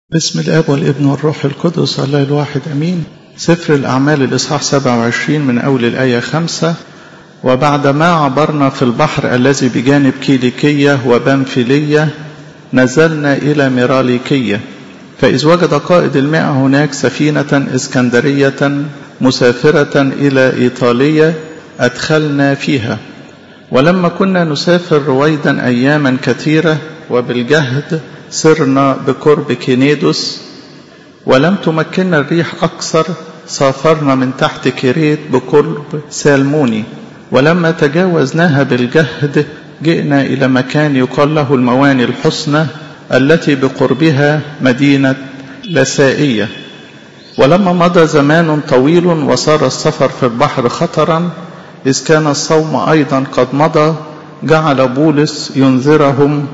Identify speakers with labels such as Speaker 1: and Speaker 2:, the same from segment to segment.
Speaker 1: بسم الاب والابن والروح القدس الله الواحد امين سفر الاعمال الاصحاح 27 من اول الايه 5 وبعدما عبرنا في البحر الذي بجانب كيليكيه وبنفيليه نزلنا الى ميراليكيه فاذ وجد قائد المئه هناك سفينه اسكندريه مسافره الى ايطاليه ادخلنا فيها ولما كنا نسافر رويدا اياما كثيره وبالجهد سرنا بقرب كينيدوس ولم تمكننا الريح أكثر سافرنا من تحت كريت بقرب سالموني ولما تجاوزناها بالجهد جئنا إلى مكان يقال له المواني الحسنى التي بقربها مدينة لسائية ولما مضى زمان طويل وصار السفر في البحر خطرا إذ كان الصوم أيضا قد مضى جعل بولس ينذرهم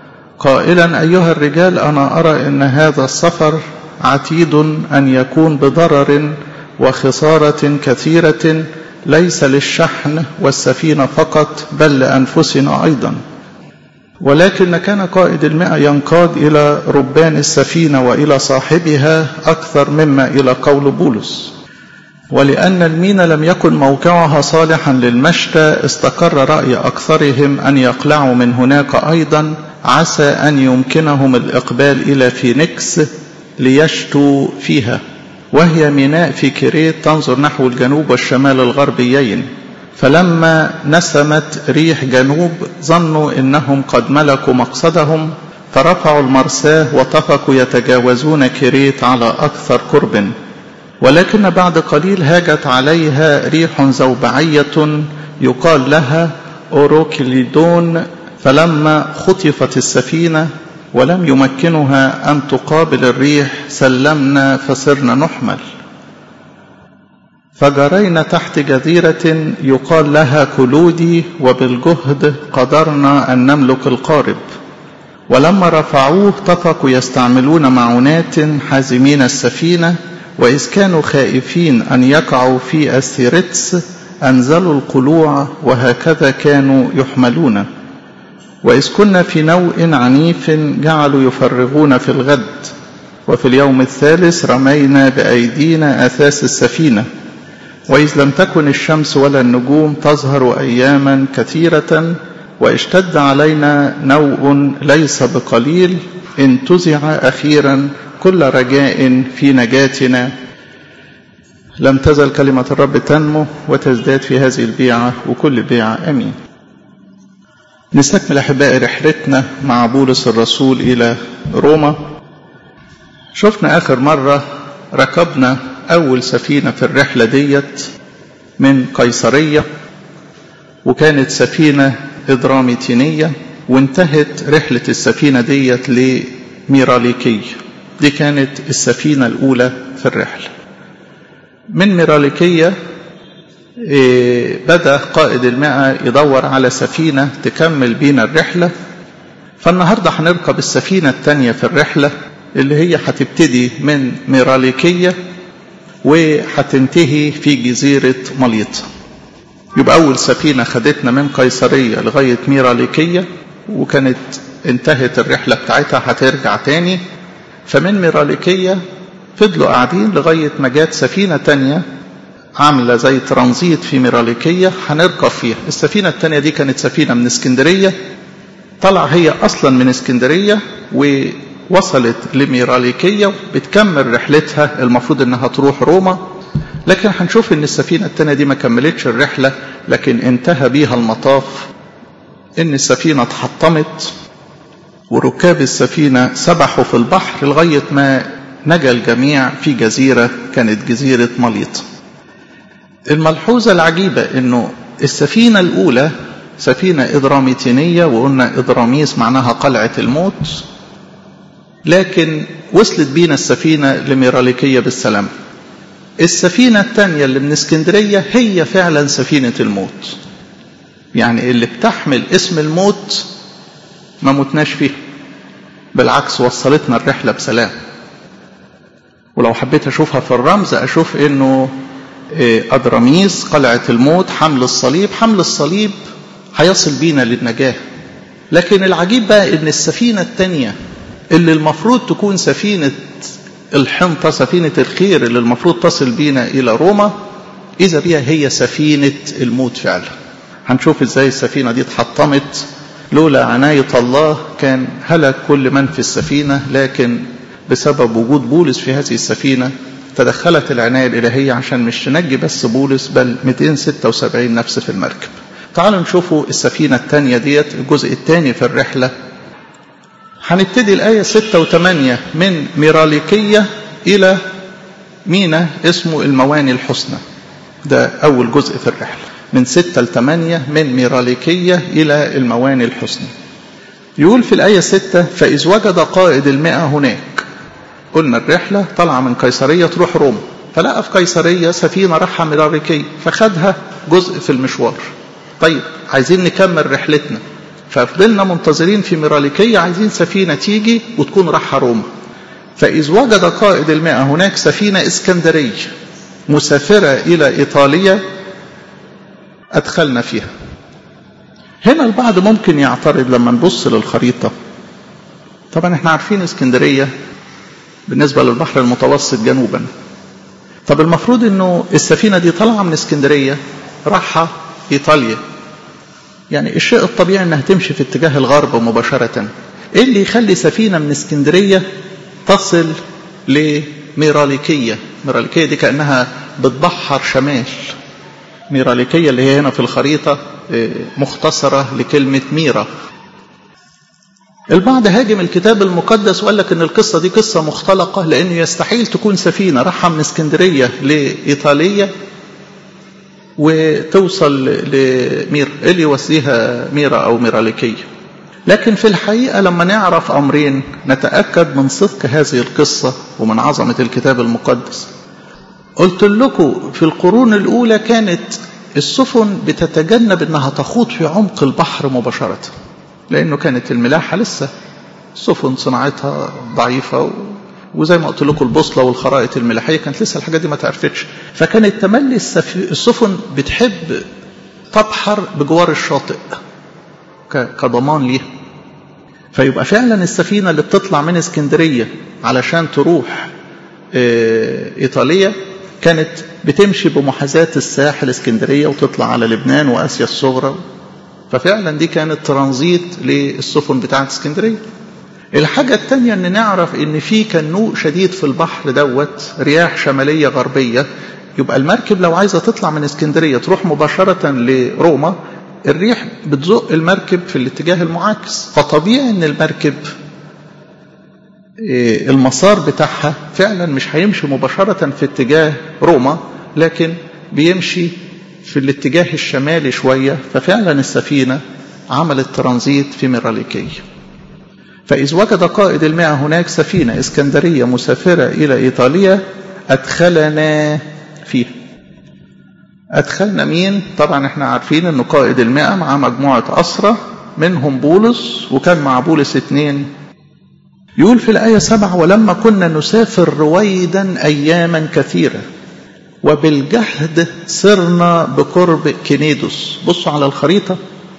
Speaker 1: قائلا أيها الرجال أنا أرى أن هذا السفر عتيد أن يكون بضرر وخسارة كثيرة ليس للشحن والسفينة فقط بل لأنفسنا أيضا ولكن كان قائد المئة ينقاد إلى ربان السفينة وإلى صاحبها أكثر مما إلى قول بولس ولأن المينا لم يكن موقعها صالحا للمشتى استقر رأي أكثرهم أن يقلعوا من هناك أيضا عسى أن يمكنهم الإقبال إلى فينيكس ليشتوا فيها وهي ميناء في كريت تنظر نحو الجنوب والشمال الغربيين فلما نسمت ريح جنوب ظنوا إنهم قد ملكوا مقصدهم فرفعوا المرساه وطفقوا يتجاوزون كريت على أكثر قرب ولكن بعد قليل هاجت عليها ريح زوبعية يقال لها أوروكليدون فلما خطفت السفينة ولم يمكنها أن تقابل الريح سلمنا فصرنا نحمل فجرينا تحت جزيرة يقال لها كلودي وبالجهد قدرنا أن نملك القارب ولما رفعوه طفقوا يستعملون معونات حازمين السفينة وإذ كانوا خائفين أن يقعوا في أستيرتس أنزلوا القلوع وهكذا كانوا يحملون وإذ كنا في نوء عنيف جعلوا يفرغون في الغد وفي اليوم الثالث رمينا بأيدينا أثاث السفينة وإذ لم تكن الشمس ولا النجوم تظهر أياما كثيرة واشتد علينا نوء ليس بقليل انتزع أخيرا كل رجاء في نجاتنا لم تزل كلمة الرب تنمو وتزداد في هذه البيعة وكل بيعة أمين نستكمل أحبائي رحلتنا مع بولس الرسول إلى روما شفنا آخر مرة ركبنا أول سفينة في الرحلة ديت من قيصرية وكانت سفينة إدراميتينية وانتهت رحلة السفينة ديت لميراليكية دي كانت السفينة الأولى في الرحلة من ميراليكية بدأ قائد المئة يدور على سفينة تكمل بينا الرحلة فالنهاردة هنركب السفينة الثانية في الرحلة اللي هي هتبتدي من ميراليكية وهتنتهي في جزيرة مليطة يبقى أول سفينة خدتنا من قيصرية لغاية ميراليكية وكانت انتهت الرحلة بتاعتها هترجع تاني فمن ميراليكية فضلوا قاعدين لغاية ما جات سفينة تانية عاملة زي ترانزيت في ميراليكية هنركب فيها السفينة التانية دي كانت سفينة من اسكندرية طلع هي أصلا من اسكندرية ووصلت لميراليكية بتكمل رحلتها المفروض إنها تروح روما لكن هنشوف إن السفينة التانية دي ما كملتش الرحلة لكن انتهى بيها المطاف إن السفينة اتحطمت وركاب السفينة سبحوا في البحر لغاية ما نجا الجميع في جزيرة كانت جزيرة مليطة الملحوظة العجيبة انه السفينة الاولى سفينة ادراميتينية وقلنا ادراميس معناها قلعة الموت لكن وصلت بينا السفينة لميراليكية بالسلام السفينة الثانية اللي من اسكندرية هي فعلا سفينة الموت يعني اللي بتحمل اسم الموت ما متناش فيها بالعكس وصلتنا الرحلة بسلام ولو حبيت اشوفها في الرمز اشوف انه أدراميس قلعة الموت حمل الصليب حمل الصليب هيصل بينا للنجاة لكن العجيب بقى ان السفينة الثانية اللي المفروض تكون سفينة الحنطة سفينة الخير اللي المفروض تصل بينا إلى روما إذا بها هي سفينة الموت فعلا هنشوف إزاي السفينة دي اتحطمت لولا عناية الله كان هلك كل من في السفينة لكن بسبب وجود بولس في هذه السفينة تدخلت العناية الإلهية عشان مش تنجي بس بولس بل 276 نفس في المركب تعالوا نشوفوا السفينة الثانية ديت الجزء الثاني في الرحلة هنبتدي الآية 6 و8 من ميراليكية إلى مينا اسمه المواني الحسنى ده أول جزء في الرحلة من 6 ل 8 من ميراليكية إلى المواني الحسنى يقول في الآية 6 فإذ وجد قائد المئة هناك قلنا الرحلة طالعة من قيصرية تروح روما فلقى في قيصرية سفينة راحة ميراليكية فخدها جزء في المشوار طيب عايزين نكمل رحلتنا ففضلنا منتظرين في ميراليكية عايزين سفينة تيجي وتكون رايحة روما فإذ وجد قائد المئة هناك سفينة اسكندرية مسافرة إلى إيطاليا أدخلنا فيها هنا البعض ممكن يعترض لما نبص للخريطة طبعا احنا عارفين اسكندرية بالنسبة للبحر المتوسط جنوبا طب المفروض انه السفينة دي طالعة من اسكندرية راحة ايطاليا يعني الشيء الطبيعي انها تمشي في اتجاه الغرب مباشرة ايه اللي يخلي سفينة من اسكندرية تصل لميراليكية ميراليكية دي كأنها بتبحر شمال ميراليكية اللي هي هنا في الخريطة مختصرة لكلمة ميرا البعض هاجم الكتاب المقدس وقال لك ان القصة دي قصة مختلقة لانه يستحيل تكون سفينة رايحة من اسكندرية لإيطالية وتوصل لميرا ايه اللي يوصيها ميرا او ميراليكية لكن في الحقيقة لما نعرف أمرين نتأكد من صدق هذه القصة ومن عظمة الكتاب المقدس قلت لكم في القرون الأولى كانت السفن بتتجنب أنها تخوض في عمق البحر مباشرة لأنه كانت الملاحة لسه السفن صناعتها ضعيفة وزي ما قلت لكم البوصلة والخرائط الملاحية كانت لسه الحاجات دي ما تعرفتش فكانت تملي السفن بتحب تبحر بجوار الشاطئ كضمان ليها فيبقى فعلا السفينة اللي بتطلع من اسكندرية علشان تروح إيطاليا كانت بتمشي بمحاذاة الساحل اسكندرية وتطلع على لبنان وآسيا الصغرى ففعلا دي كانت ترانزيت للسفن بتاعت اسكندرية الحاجة التانية ان نعرف ان في كنوء شديد في البحر دوت رياح شمالية غربية يبقى المركب لو عايزة تطلع من اسكندرية تروح مباشرة لروما الريح بتزق المركب في الاتجاه المعاكس فطبيعي ان المركب المسار بتاعها فعلا مش هيمشي مباشرة في اتجاه روما لكن بيمشي في الاتجاه الشمالي شوية ففعلا السفينة عملت ترانزيت في ميراليكية فإذ وجد قائد المئة هناك سفينة اسكندرية مسافرة إلى إيطاليا أدخلنا فيها أدخلنا مين؟ طبعا احنا عارفين أن قائد المئة مع مجموعة أسرة منهم بولس وكان مع بولس اثنين يقول في الآية سبعة ولما كنا نسافر رويدا أياما كثيرة وبالجهد صرنا بقرب كنيدوس بصوا على الخريطة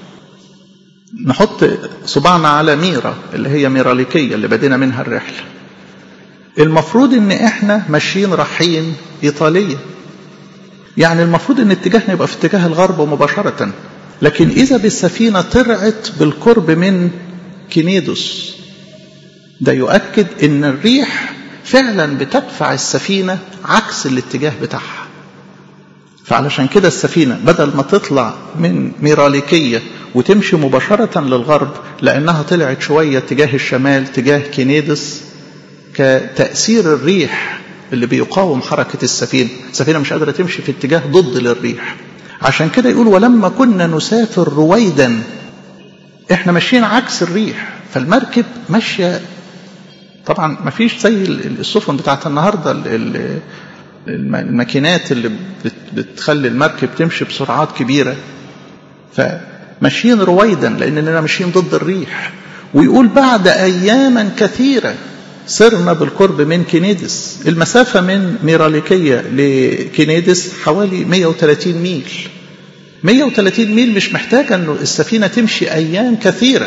Speaker 1: نحط صباعنا على ميرا اللي هي ميراليكية اللي بدينا منها الرحلة المفروض ان احنا ماشيين رايحين ايطالية يعني المفروض ان اتجاهنا يبقى في اتجاه الغرب مباشرة لكن اذا بالسفينة طلعت بالقرب من كنيدوس ده يؤكد ان الريح فعلا بتدفع السفينة عكس الاتجاه بتاعها فعلشان كده السفينة بدل ما تطلع من ميراليكية وتمشي مباشرة للغرب لأنها طلعت شوية تجاه الشمال تجاه كينيدس كتأثير الريح اللي بيقاوم حركة السفينة السفينة مش قادرة تمشي في اتجاه ضد للريح عشان كده يقول ولما كنا نسافر رويدا احنا ماشيين عكس الريح فالمركب ماشية طبعا ما فيش زي السفن بتاعت النهارده الماكينات اللي بتخلي المركب تمشي بسرعات كبيره فماشيين رويدا لاننا ماشيين ضد الريح ويقول بعد اياما كثيره صرنا بالقرب من كينيدس المسافه من ميراليكيه لكينيدس حوالي 130 ميل 130 ميل مش محتاجه انه السفينه تمشي ايام كثيره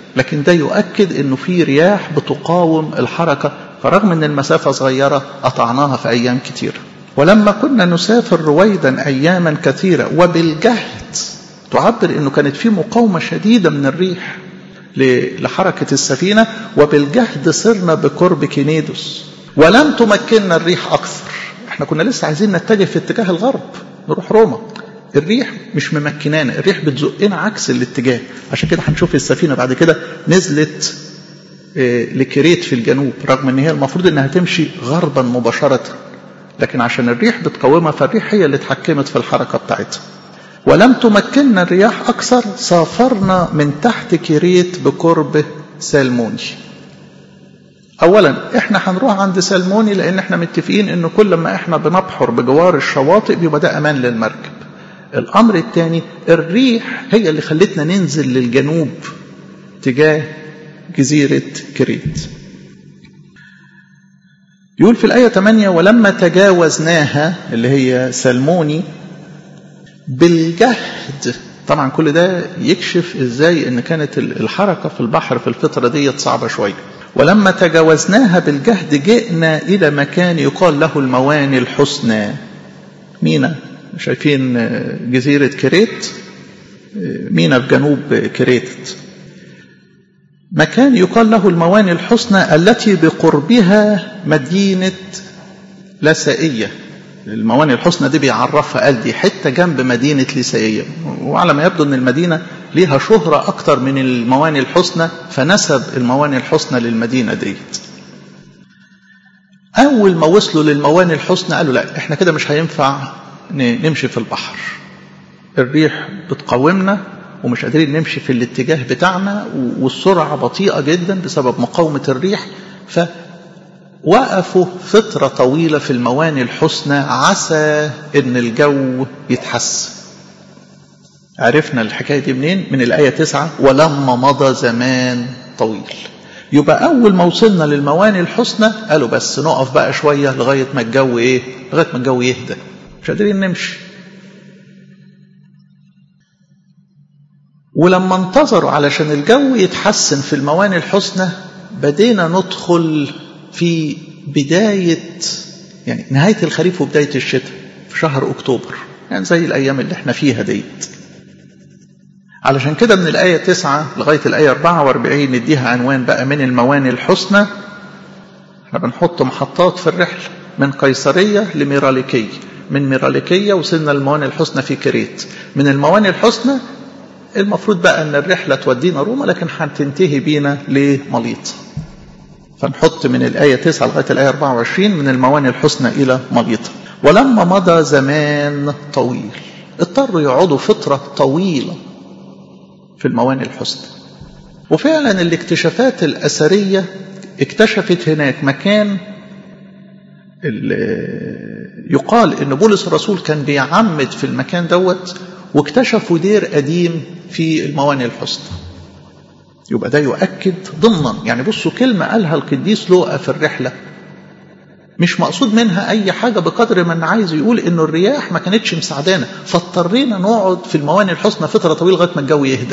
Speaker 1: لكن ده يؤكد انه في رياح بتقاوم الحركة فرغم ان المسافة صغيرة قطعناها في ايام كتيرة ولما كنا نسافر رويدا اياما كثيرة وبالجهد تعبر انه كانت في مقاومة شديدة من الريح لحركة السفينة وبالجهد صرنا بقرب كينيدوس ولم تمكننا الريح اكثر احنا كنا لسه عايزين نتجه في اتجاه الغرب نروح روما الريح مش ممكنانا الريح بتزقنا عكس الاتجاه عشان كده هنشوف السفينه بعد كده نزلت لكريت في الجنوب رغم ان هي المفروض انها تمشي غربا مباشره لكن عشان الريح بتقاومها فالريح هي اللي اتحكمت في الحركه بتاعتها ولم تمكننا الرياح اكثر سافرنا من تحت كريت بقرب سالموني اولا احنا هنروح عند سلموني لان احنا متفقين ان كل ما احنا بنبحر بجوار الشواطئ بيبقى ده امان للمركب الامر الثاني الريح هي اللي خلتنا ننزل للجنوب تجاه جزيرة كريت يقول في الآية 8 ولما تجاوزناها اللي هي سلموني بالجهد طبعا كل ده يكشف ازاي ان كانت الحركة في البحر في الفترة دي صعبة شوية ولما تجاوزناها بالجهد جئنا إلى مكان يقال له المواني الحسنى مينا شايفين جزيرة كريت مينا في جنوب كريت مكان يقال له المواني الحسنى التي بقربها مدينة لسائية المواني الحسنى دي بيعرفها قال دي حتة جنب مدينة لسائية وعلى ما يبدو أن المدينة ليها شهرة أكتر من المواني الحسنى فنسب المواني الحسنى للمدينة ديت أول ما وصلوا للمواني الحسنى قالوا لا إحنا كده مش هينفع نمشي في البحر الريح بتقاومنا ومش قادرين نمشي في الاتجاه بتاعنا والسرعة بطيئة جدا بسبب مقاومة الريح فوقفوا فترة طويلة في المواني الحسنى عسى ان الجو يتحسن عرفنا الحكاية دي منين من الآية تسعة ولما مضى زمان طويل يبقى أول ما وصلنا للمواني الحسنى قالوا بس نقف بقى شوية لغاية ما الجو إيه لغاية ما الجو يهدى مش قادرين نمشي ولما انتظروا علشان الجو يتحسن في المواني الحسنى بدينا ندخل في بداية يعني نهاية الخريف وبداية الشتاء في شهر أكتوبر يعني زي الأيام اللي احنا فيها ديت علشان كده من الآية 9 لغاية الآية 44 نديها عنوان بقى من المواني الحسنى احنا بنحط محطات في الرحلة من قيصرية لميراليكية من ميراليكية وصلنا للمواني الحسنى في كريت من المواني الحسنى المفروض بقى ان الرحلة تودينا روما لكن هتنتهي بينا لمليط فنحط من الآية 9 لغاية الآية 24 من المواني الحسنى إلى مليطة ولما مضى زمان طويل اضطروا يقعدوا فترة طويلة في المواني الحسنى وفعلا الاكتشافات الأثرية اكتشفت هناك مكان يقال ان بولس الرسول كان بيعمد في المكان دوت واكتشفوا دير قديم في المواني الحسنى يبقى ده يؤكد ضمنا يعني بصوا كلمة قالها القديس لوقا في الرحلة مش مقصود منها أي حاجة بقدر ما عايز يقول إنه الرياح ما كانتش مساعدانا فاضطرينا نقعد في المواني الحسنى فترة طويلة لغاية ما الجو يهدى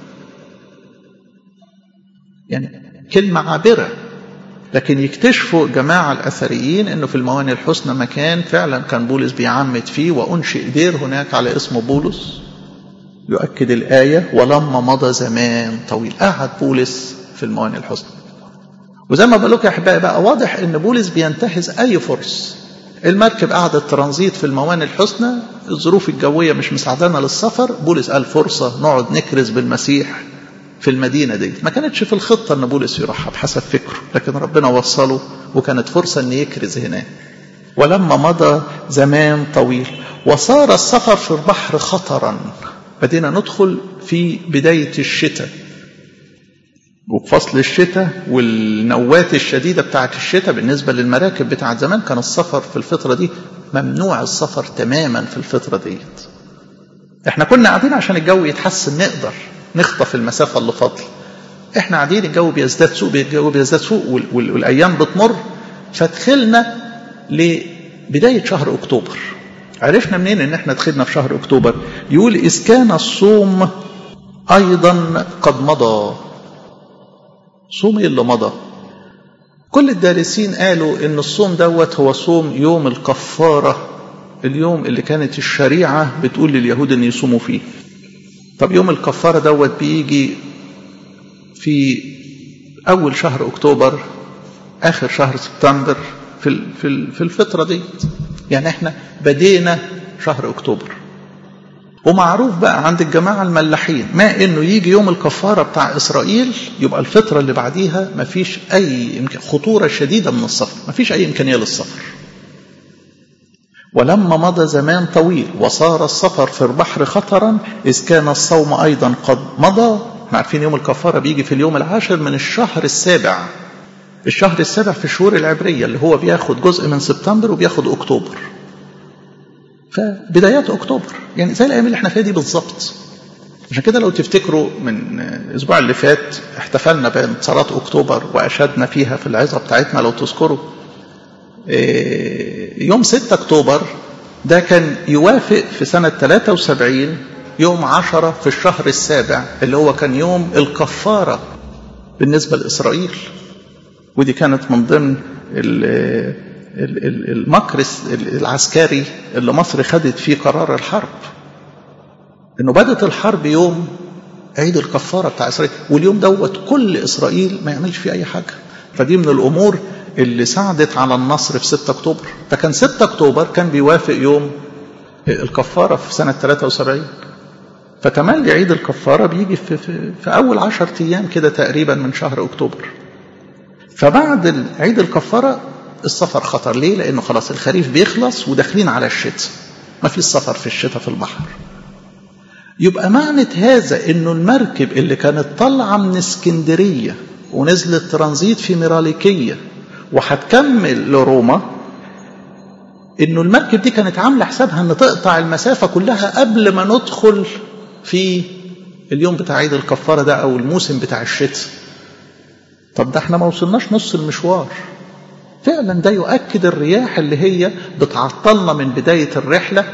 Speaker 1: يعني كلمة عابرة لكن يكتشفوا جماعة الأثريين أنه في المواني الحسنى مكان فعلا كان بولس بيعمد فيه وأنشئ دير هناك على اسم بولس يؤكد الآية ولما مضى زمان طويل قعد بولس في المواني الحسنى وزي ما بقول لكم يا أحبائي بقى واضح أن بولس بينتهز أي فرص المركب قعدت ترانزيت في المواني الحسنى الظروف الجوية مش مساعدانا للسفر بولس قال فرصة نقعد نكرز بالمسيح في المدينة دي ما كانتش في الخطة أن بولس يروحها بحسب فكره لكن ربنا وصله وكانت فرصة أن يكرز هناك ولما مضى زمان طويل وصار السفر في البحر خطرا بدينا ندخل في بداية الشتاء وفي فصل الشتاء والنوات الشديدة بتاعت الشتاء بالنسبة للمراكب بتاعت زمان كان السفر في الفترة دي ممنوع السفر تماما في الفترة ديت احنا كنا قاعدين عشان الجو يتحسن نقدر نخطف المسافة اللي فاضل احنا قاعدين الجو بيزداد سوء الجو بيزداد سوء والايام بتمر فدخلنا لبداية شهر اكتوبر عرفنا منين ان احنا دخلنا في شهر اكتوبر يقول اذ كان الصوم ايضا قد مضى صوم ايه اللي مضى كل الدارسين قالوا ان الصوم دوت هو صوم يوم الكفاره اليوم اللي كانت الشريعه بتقول لليهود ان يصوموا فيه طب يوم الكفاره دوت بيجي في اول شهر اكتوبر اخر شهر سبتمبر في في في الفتره دي يعني احنا بدينا شهر اكتوبر ومعروف بقى عند الجماعة الملاحين ما انه يجي يوم الكفارة بتاع اسرائيل يبقى الفترة اللي بعديها ما فيش اي خطورة شديدة من السفر ما فيش اي امكانية للسفر ولما مضى زمان طويل وصار السفر في البحر خطرا إذ كان الصوم أيضا قد مضى احنا عارفين يوم الكفارة بيجي في اليوم العاشر من الشهر السابع الشهر السابع في الشهور العبرية اللي هو بياخد جزء من سبتمبر وبياخد أكتوبر فبدايات أكتوبر يعني زي الأيام اللي احنا فيها دي بالظبط عشان كده لو تفتكروا من الأسبوع اللي فات احتفلنا بانتصارات أكتوبر وأشدنا فيها في العظة بتاعتنا لو تذكروا يوم 6 أكتوبر ده كان يوافق في سنة 73 يوم 10 في الشهر السابع اللي هو كان يوم الكفارة بالنسبة لإسرائيل ودي كانت من ضمن المكر العسكري اللي مصر خدت فيه قرار الحرب انه بدت الحرب يوم عيد الكفاره بتاع اسرائيل واليوم دوت كل اسرائيل ما يعملش فيه اي حاجه فدي من الامور اللي ساعدت على النصر في 6 اكتوبر فكان 6 اكتوبر كان بيوافق يوم الكفاره في سنه 73 فتملي عيد الكفاره بيجي في, في, في اول 10 ايام كده تقريبا من شهر اكتوبر فبعد عيد الكفاره السفر خطر ليه؟ لانه خلاص الخريف بيخلص وداخلين على الشتاء ما فيش سفر في الشتاء في البحر يبقى معنى هذا انه المركب اللي كانت طالعه من اسكندريه ونزلت ترانزيت في ميراليكيه وهتكمل لروما انه المركب دي كانت عامله حسابها ان تقطع المسافه كلها قبل ما ندخل في اليوم بتاع عيد الكفاره ده او الموسم بتاع الشتاء طب ده احنا ما وصلناش نص المشوار فعلا ده يؤكد الرياح اللي هي بتعطلنا من بدايه الرحله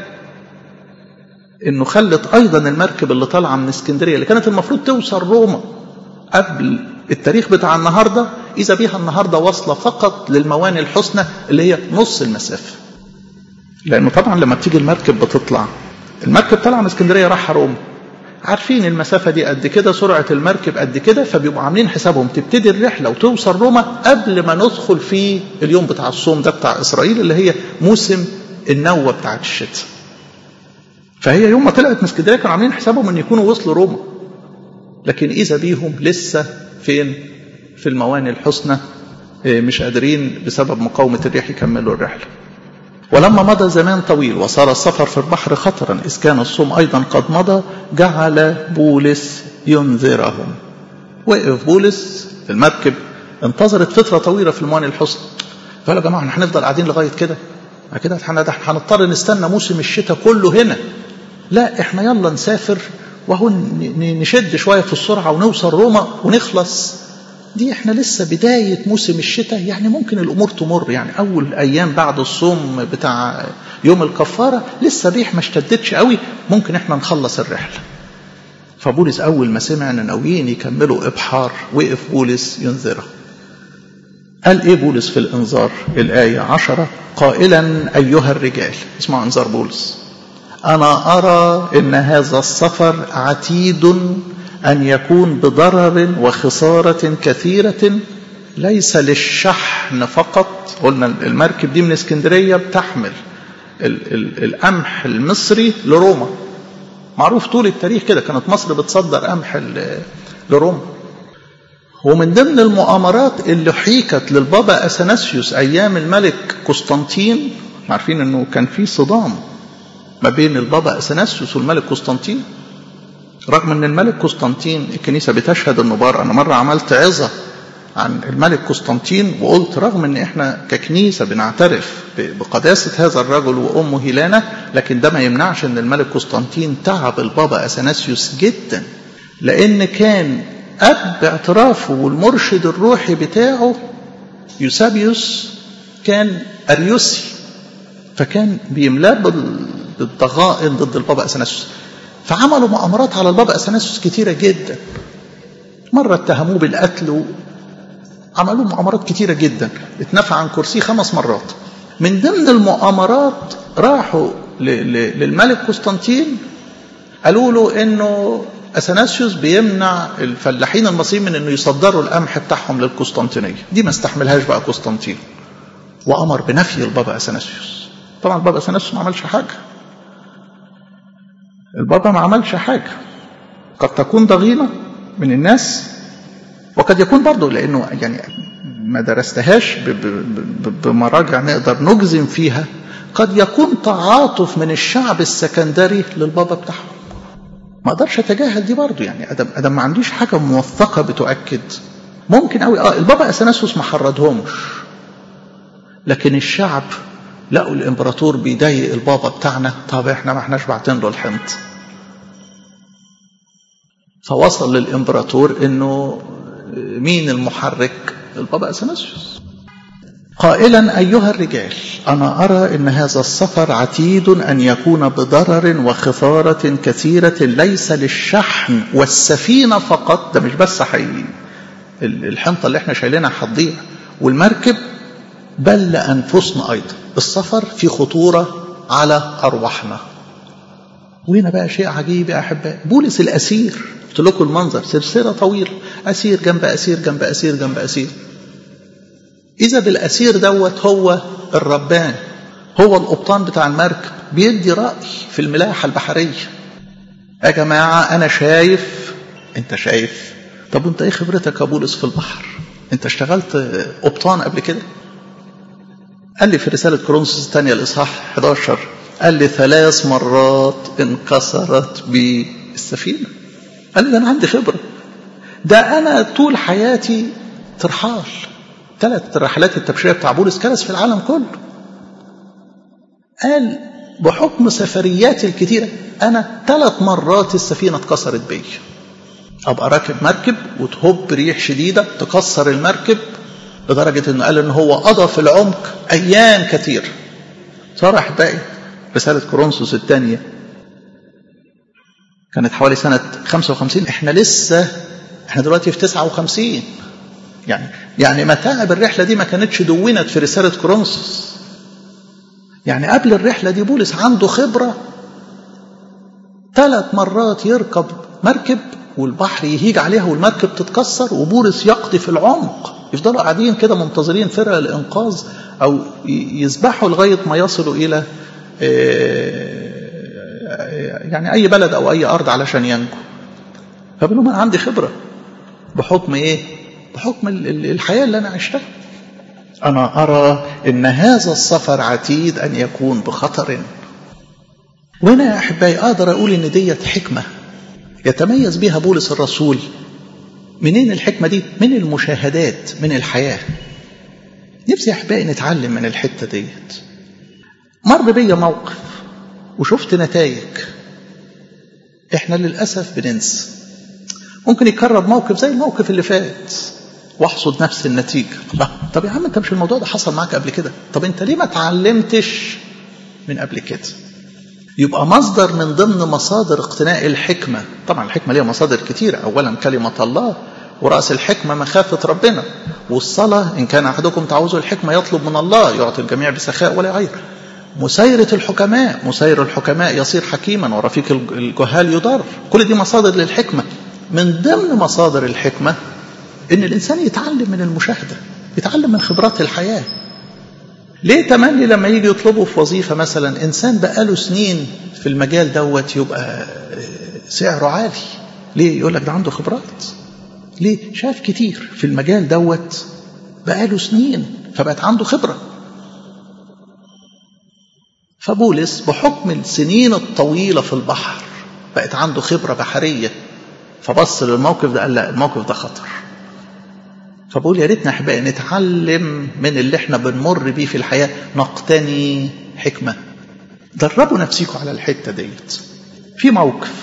Speaker 1: انه خلت ايضا المركب اللي طالعه من اسكندريه اللي كانت المفروض توصل روما قبل التاريخ بتاع النهارده اذا بيها النهارده واصله فقط للموانئ الحسنى اللي هي نص المسافه. لانه طبعا لما بتيجي المركب بتطلع المركب طالعه من اسكندريه رايحه روما. عارفين المسافه دي قد كده سرعه المركب قد كده فبيبقوا عاملين حسابهم تبتدي الرحله وتوصل روما قبل ما ندخل في اليوم بتاع الصوم ده بتاع اسرائيل اللي هي موسم النوه بتاعت الشتاء. فهي يوم ما طلعت من اسكندريه كانوا عاملين حسابهم ان يكونوا وصلوا روما لكن اذا بيهم لسه فين في الموانئ الحسنى مش قادرين بسبب مقاومه الريح يكملوا الرحله ولما مضى زمان طويل وصار السفر في البحر خطرا اذ كان الصوم ايضا قد مضى جعل بولس ينذرهم وقف بولس في المركب انتظرت فتره طويله في الموانئ الحسنى فقال يا جماعه احنا هنفضل قاعدين لغايه كده كده احنا هنضطر نستنى موسم الشتاء كله هنا لا احنا يلا نسافر وهو نشد شويه في السرعه ونوصل روما ونخلص دي احنا لسه بدايه موسم الشتاء يعني ممكن الامور تمر يعني اول ايام بعد الصوم بتاع يوم الكفاره لسه الريح ما اشتدتش قوي ممكن احنا نخلص الرحله فبولس اول ما سمع ان ناويين يكملوا ابحار وقف بولس ينذره قال ايه بولس في الانذار الايه عشرة قائلا ايها الرجال اسمعوا انذار بولس أنا أرى أن هذا السفر عتيد أن يكون بضرر وخسارة كثيرة ليس للشحن فقط قلنا المركب دي من اسكندرية بتحمل ال ال القمح المصري لروما معروف طول التاريخ كده كانت مصر بتصدر قمح لروما ومن ضمن المؤامرات اللي حيكت للبابا اثناسيوس ايام الملك قسطنطين عارفين انه كان في صدام ما بين البابا اثناسيوس والملك قسطنطين رغم ان الملك قسطنطين الكنيسه بتشهد انه بار انا مره عملت عظه عن الملك قسطنطين وقلت رغم ان احنا ككنيسه بنعترف بقداسه هذا الرجل وامه هيلانا لكن ده ما يمنعش ان الملك قسطنطين تعب البابا اثناسيوس جدا لان كان اب اعترافه والمرشد الروحي بتاعه يوسابيوس كان اريوسي فكان بيملاه بالضغائن ضد البابا اثناسيوس فعملوا مؤامرات على البابا اثناسيوس كتيره جدا مره اتهموه بالقتل عملوا مؤامرات كتيرة جدا اتنفى عن كرسيه خمس مرات من ضمن المؤامرات راحوا للملك قسطنطين قالوا له انه اثناسيوس بيمنع الفلاحين المصريين من انه يصدروا القمح بتاعهم للقسطنطينيه دي ما استحملهاش بقى قسطنطين وامر بنفي البابا اثناسيوس طبعا البابا اثناسيوس ما عملش حاجه البابا ما عملش حاجه قد تكون ضغينه من الناس وقد يكون برضه لانه يعني ما درستهاش بمراجع نقدر نجزم فيها قد يكون تعاطف من الشعب السكندري للبابا بتاعهم ما اقدرش اتجاهل دي برضه يعني ادم ادم ما عنديش حاجه موثقه بتؤكد ممكن قوي اه البابا اثناسيوس ما حرضهمش لكن الشعب لقوا الامبراطور بيضايق البابا بتاعنا طب احنا ما احناش باعتين له الحنط فوصل للامبراطور انه مين المحرك البابا اثناسيوس قائلا ايها الرجال انا ارى ان هذا السفر عتيد ان يكون بضرر وخساره كثيره ليس للشحن والسفينه فقط ده مش بس حي الحنطه اللي احنا شايلينها هتضيع والمركب بل لانفسنا ايضا السفر في خطوره على ارواحنا وهنا بقى شيء عجيب يا احبائي بولس الاسير قلت لكم المنظر سلسله طويله اسير جنب اسير جنب اسير جنب اسير إذا بالأسير دوت هو الربان هو القبطان بتاع المركب بيدي رأي في الملاحة البحرية يا جماعة أنا شايف أنت شايف طب وأنت إيه خبرتك يا بولس في البحر أنت اشتغلت قبطان قبل كده قال لي في رسالة كورنثوس الثانية الإصحاح 11 قال لي ثلاث مرات انكسرت بالسفينة قال لي ده أنا عندي خبرة ده أنا طول حياتي ترحال ثلاث رحلات التبشيرية بتاع بولس كنس في العالم كله قال بحكم سفرياتي الكتيرة أنا ثلاث مرات السفينة اتكسرت بيا أبقى راكب مركب وتهب ريح شديدة تكسر المركب لدرجة إنه قال إن هو قضى في العمق أيام كتير صرح باقي رسالة كورنثوس الثانية كانت حوالي سنة 55 احنا لسه احنا دلوقتي في 59 يعني يعني متاعب الرحلة دي ما كانتش دونت في رسالة كورنثوس يعني قبل الرحلة دي بولس عنده خبرة ثلاث مرات يركب مركب والبحر يهيج عليها والمركب تتكسر وبولس يقضي في العمق يفضلوا قاعدين كده منتظرين فرق الإنقاذ أو يسبحوا لغاية ما يصلوا إلى يعني أي بلد أو أي أرض علشان ينجوا فبنقول أنا عندي خبرة بحكم إيه؟ بحكم الحياة اللي أنا عشتها أنا أرى أن هذا السفر عتيد أن يكون بخطر وهنا يا أحبائي أقدر أقول أن ديت حكمة يتميز بها بولس الرسول منين الحكمة دي؟ من المشاهدات من الحياة نفسي يا أحبائي نتعلم من الحتة ديت مر بيا موقف وشفت نتائج احنا للأسف بننسى ممكن يكرر موقف زي الموقف اللي فات واحصد نفس النتيجة لا طب يا عم انت مش الموضوع ده حصل معاك قبل كده طب انت ليه ما اتعلمتش من قبل كده يبقى مصدر من ضمن مصادر اقتناء الحكمة طبعا الحكمة ليها مصادر كتيرة أولا كلمة الله ورأس الحكمة مخافة ربنا والصلاة إن كان أحدكم تعوز الحكمة يطلب من الله يعطي الجميع بسخاء ولا غير مسايرة الحكماء مساير الحكماء يصير حكيما ورفيق الجهال يضر كل دي مصادر للحكمة من ضمن مصادر الحكمة إن الإنسان يتعلم من المشاهدة يتعلم من خبرات الحياة ليه تملي لما يجي يطلبه في وظيفة مثلا إنسان بقاله سنين في المجال دوت يبقى سعره عالي ليه يقول لك ده عنده خبرات ليه شاف كتير في المجال دوت بقاله سنين فبقت عنده خبرة فبولس بحكم السنين الطويلة في البحر بقت عنده خبرة بحرية فبص للموقف ده قال لا الموقف ده خطر فبقول يا ريتنا احبائي نتعلم من اللي احنا بنمر بيه في الحياه نقتني حكمه دربوا نفسيكم على الحته ديت في موقف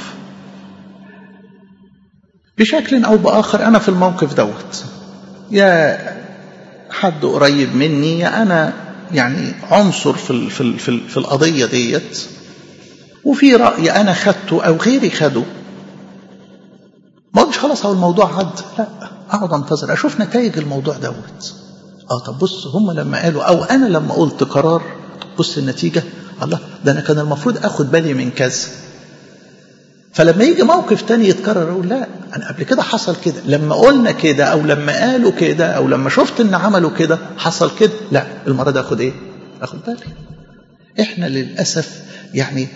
Speaker 1: بشكل او باخر انا في الموقف دوت يا حد قريب مني يا انا يعني عنصر في ال في ال في, ال في القضيه ديت وفي راي انا خدته او غيري خده ما قلتش خلاص هو الموضوع عدى لا اقعد انتظر اشوف نتائج الموضوع دوت اه طب بص هم لما قالوا او انا لما قلت قرار بص النتيجه الله ده انا كان المفروض اخد بالي من كذا فلما يجي موقف تاني يتكرر اقول لا انا قبل كده حصل كده لما قلنا كده او لما قالوا كده او لما شفت ان عملوا كده حصل كده لا المره دي اخد ايه اخد بالي احنا للاسف يعني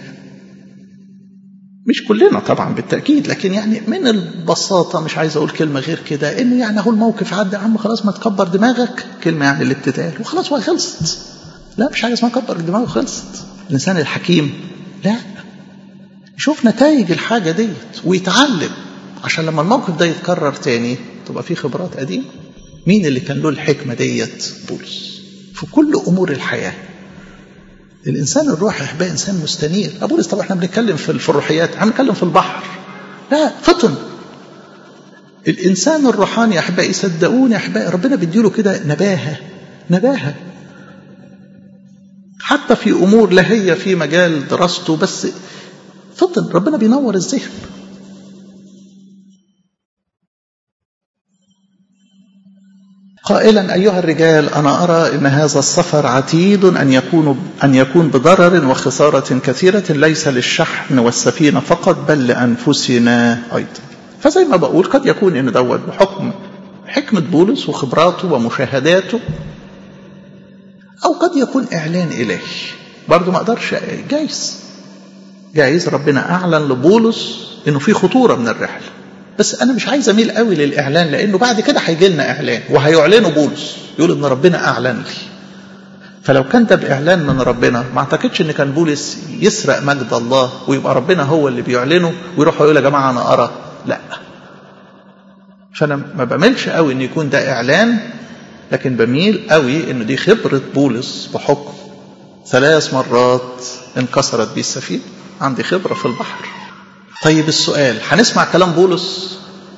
Speaker 1: مش كلنا طبعا بالتاكيد لكن يعني من البساطه مش عايز اقول كلمه غير كده ان يعني اهو الموقف عدى يا عم خلاص ما تكبر دماغك كلمه يعني اللي بتتقال وخلاص خلصت لا مش حاجه اسمها كبر دماغه خلصت الانسان الحكيم لا يشوف نتائج الحاجه ديت ويتعلم عشان لما الموقف ده يتكرر تاني تبقى فيه خبرات قديمه مين اللي كان له الحكمه ديت بولس في كل امور الحياه الانسان الروحي يحبها انسان مستنير بولس طب احنا بنتكلم في الروحيات احنا بنتكلم في البحر لا فطن الانسان الروحاني يا احبائي صدقوني يا احبائي ربنا بيديله كده نباهه نباهه حتى في امور لا هي في مجال دراسته بس فطن ربنا بينور الذهن قائلا أيها الرجال أنا أرى أن هذا السفر عتيد أن يكون أن يكون بضرر وخسارة كثيرة ليس للشحن والسفينة فقط بل لأنفسنا أيضا. فزي ما بقول قد يكون أن دوت بحكم حكمة بولس وخبراته ومشاهداته أو قد يكون إعلان إلهي. برضه ما أقدرش جايز جايز ربنا أعلن لبولس إنه في خطورة من الرحلة. بس انا مش عايز اميل قوي للاعلان لانه بعد كده هيجي لنا اعلان وهيعلنه بولس يقول ان ربنا اعلن لي فلو كان ده باعلان من ربنا ما اعتقدش ان كان بولس يسرق مجد الله ويبقى ربنا هو اللي بيعلنه ويروح يقول يا جماعه انا ارى لا فانا ما بميلش قوي ان يكون ده اعلان لكن بميل قوي ان دي خبره بولس بحكم ثلاث مرات انكسرت بيه السفينه عندي خبره في البحر طيب السؤال هنسمع كلام بولس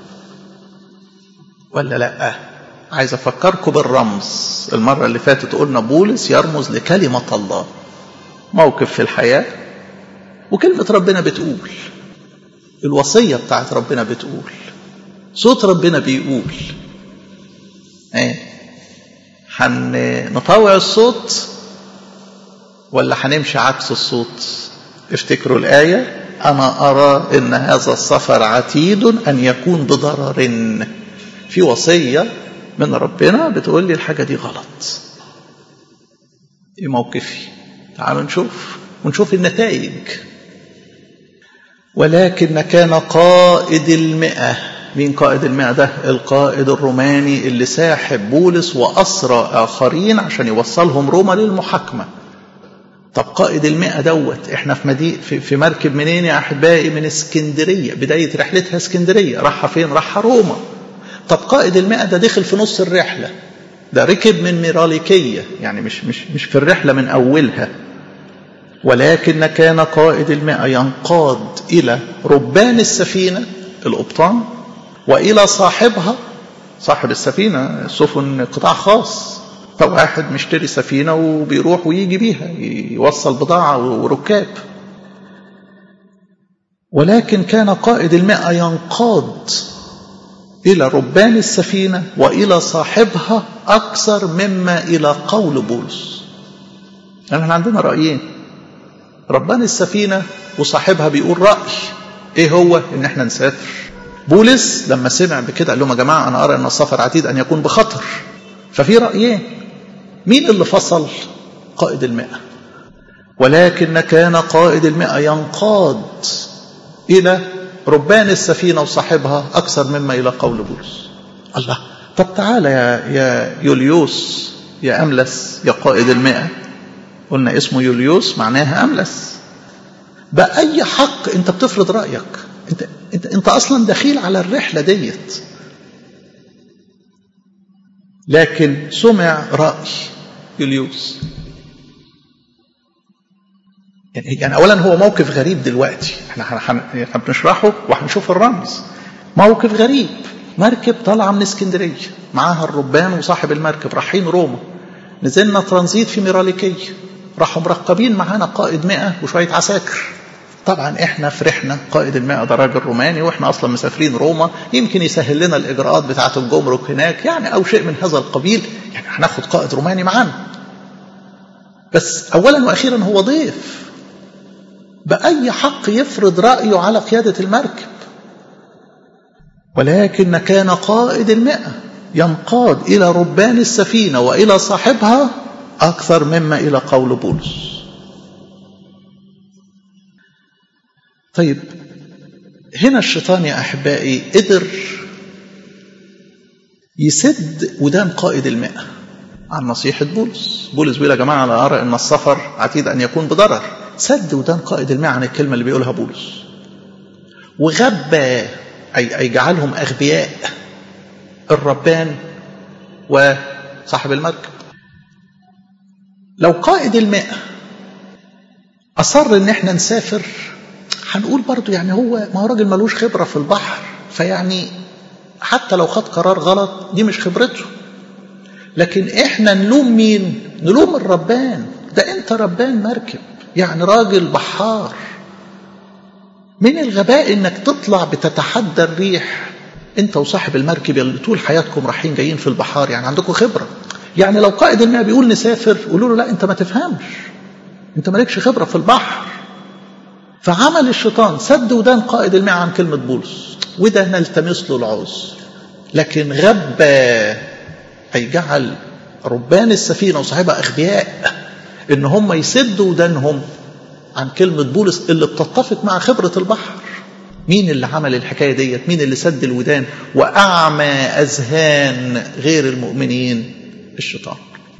Speaker 1: ولا لا عايز افكركم بالرمز المره اللي فاتت قلنا بولس يرمز لكلمه الله موقف في الحياه وكلمه ربنا بتقول الوصيه بتاعت ربنا بتقول صوت ربنا بيقول ايه هنطوع الصوت ولا هنمشي عكس الصوت افتكروا الايه أنا أرى أن هذا السفر عتيد أن يكون بضرر في وصية من ربنا بتقول لي الحاجة دي غلط إيه موقفي تعالوا نشوف ونشوف النتائج ولكن كان قائد المئة مين قائد المئة ده القائد الروماني اللي ساحب بولس وأسرى آخرين عشان يوصلهم روما للمحاكمة طب قائد المئة دوت احنا في مدي في, في مركب منين يا احبائي من اسكندريه بدايه رحلتها اسكندريه راحه فين راحه روما طب قائد المئة ده دخل في نص الرحله ده ركب من ميراليكيه يعني مش مش مش في الرحله من اولها ولكن كان قائد المئة ينقاد الى ربان السفينه القبطان والى صاحبها صاحب السفينه سفن قطاع خاص فواحد مشتري سفينة وبيروح ويجي بيها يوصل بضاعة وركاب ولكن كان قائد المئة ينقاد إلى ربان السفينة وإلى صاحبها أكثر مما إلى قول بولس يعني احنا عندنا رأيين ربان السفينة وصاحبها بيقول رأي ايه هو ان احنا نسافر بولس لما سمع بكده قال لهم يا جماعة انا ارى ان السفر عتيد ان يكون بخطر ففي رأيين مين اللي فصل قائد المئة ولكن كان قائد المئة ينقاد إلى ربان السفينة وصاحبها أكثر مما إلى قول بولس الله طب تعالى يا, يا يوليوس يا أملس يا قائد المئة قلنا اسمه يوليوس معناها أملس بأي حق أنت بتفرض رأيك أنت, أنت, أنت أصلا دخيل على الرحلة ديت لكن سمع رأي يوليوس يعني, يعني اولا هو موقف غريب دلوقتي احنا احنا بنشرحه وهنشوف الرمز موقف غريب مركب طالعه من اسكندريه معاها الربان وصاحب المركب رايحين روما نزلنا ترانزيت في ميراليكيه راحوا مرقبين معانا قائد مئة وشويه عساكر طبعا احنا فرحنا قائد الماء ده راجل روماني واحنا اصلا مسافرين روما يمكن يسهل لنا الاجراءات بتاعه الجمرك هناك يعني او شيء من هذا القبيل يعني هناخد قائد روماني معانا بس اولا واخيرا هو ضيف باي حق يفرض رايه على قياده المركب ولكن كان قائد المئة ينقاد إلى ربان السفينة وإلى صاحبها أكثر مما إلى قول بولس طيب هنا الشيطان يا أحبائي قدر يسد ودان قائد المئة عن نصيحة بولس بولس بيقول يا جماعة أنا أرى أن السفر عتيد أن يكون بضرر سد ودان قائد المئة عن الكلمة اللي بيقولها بولس وغبى أي, أي جعلهم أغبياء الربان وصاحب المركب لو قائد المئة أصر إن إحنا نسافر هنقول برضو يعني هو ما هو راجل ملوش خبرة في البحر فيعني حتى لو خد قرار غلط دي مش خبرته لكن إحنا نلوم مين؟ نلوم الربان ده أنت ربان مركب يعني راجل بحار من الغباء انك تطلع بتتحدى الريح انت وصاحب المركب اللي طول حياتكم رايحين جايين في البحار يعني عندكم خبره يعني لو قائد الماء بيقول نسافر قولوا له لا انت ما تفهمش انت مالكش خبره في البحر فعمل الشيطان سد ودان قائد الماء عن كلمه بولس وده نلتمس له العذر لكن غبى اي جعل ربان السفينه وصاحبها اغبياء ان هم يسدوا ودانهم عن كلمة بولس اللي بتتفق مع خبرة البحر مين اللي عمل الحكاية ديت مين اللي سد الودان وأعمى أذهان غير المؤمنين الشيطان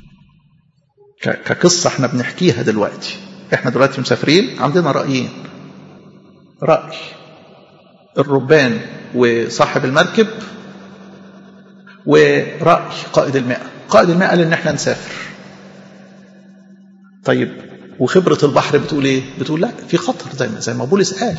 Speaker 1: كقصة احنا بنحكيها دلوقتي احنا دلوقتي مسافرين عندنا رأيين رأي الربان وصاحب المركب ورأي قائد الماء قائد الماء قال ان احنا نسافر طيب وخبرة البحر بتقول ايه بتقول لا في خطر زي ما زي ما بولس قال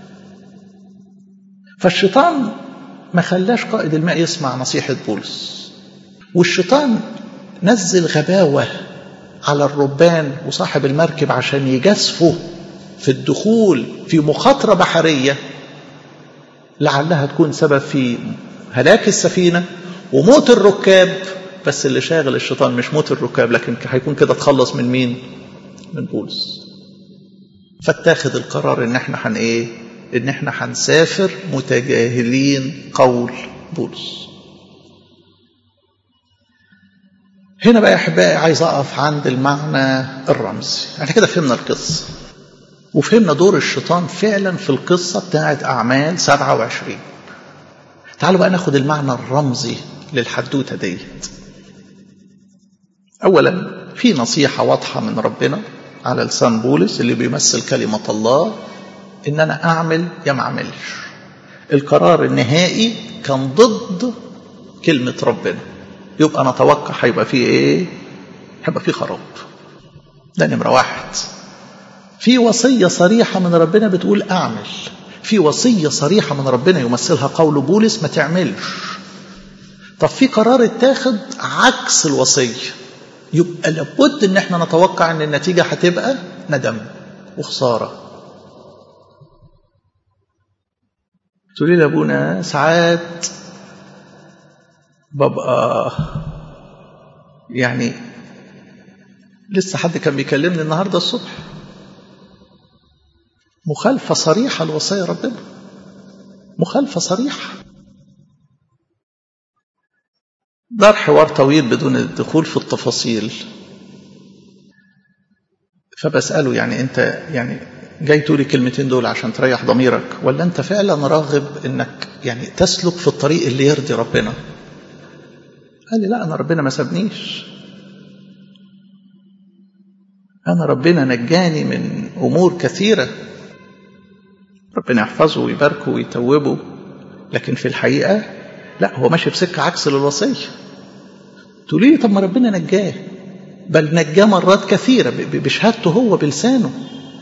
Speaker 1: فالشيطان ما خلاش قائد الماء يسمع نصيحة بولس والشيطان نزل غباوة على الربان وصاحب المركب عشان يجازفوا في الدخول في مخاطرة بحرية لعلها تكون سبب في هلاك السفينة وموت الركاب بس اللي شاغل الشيطان مش موت الركاب لكن هيكون كده تخلص من مين من بولس فاتاخذ القرار ان احنا هن ايه ان احنا هنسافر متجاهلين قول بولس هنا بقى يا احبائي عايز اقف عند المعنى الرمزي احنا كده فهمنا القصه وفهمنا دور الشيطان فعلا في القصه بتاعت اعمال 27 تعالوا بقى ناخد المعنى الرمزي للحدوته ديت اولا في نصيحه واضحه من ربنا على لسان بولس اللي بيمثل كلمه الله ان انا اعمل يا ما اعملش القرار النهائي كان ضد كلمه ربنا يبقى نتوقع هيبقى فيه ايه هيبقى فيه خراب ده نمره واحد في وصيه صريحه من ربنا بتقول اعمل في وصيه صريحه من ربنا يمثلها قول بولس ما تعملش طب في قرار اتاخد عكس الوصيه يبقى لابد ان احنا نتوقع ان النتيجه هتبقى ندم وخساره تقولي لي ابونا ساعات ببقى يعني لسه حد كان بيكلمني النهارده الصبح مخالفه صريحه لوصايا ربنا مخالفه صريحه دار حوار طويل بدون الدخول في التفاصيل فبسأله يعني أنت يعني جاي تقولي الكلمتين دول عشان تريح ضميرك ولا أنت فعلا راغب أنك يعني تسلك في الطريق اللي يرضي ربنا قال لي لا أنا ربنا ما سابنيش أنا ربنا نجاني من أمور كثيرة ربنا يحفظه ويباركه ويتوبه لكن في الحقيقة لا هو ماشي في سكة عكس للوصية تقولي لي طب ما ربنا نجاه بل نجاه مرات كثيرة بشهادته هو بلسانه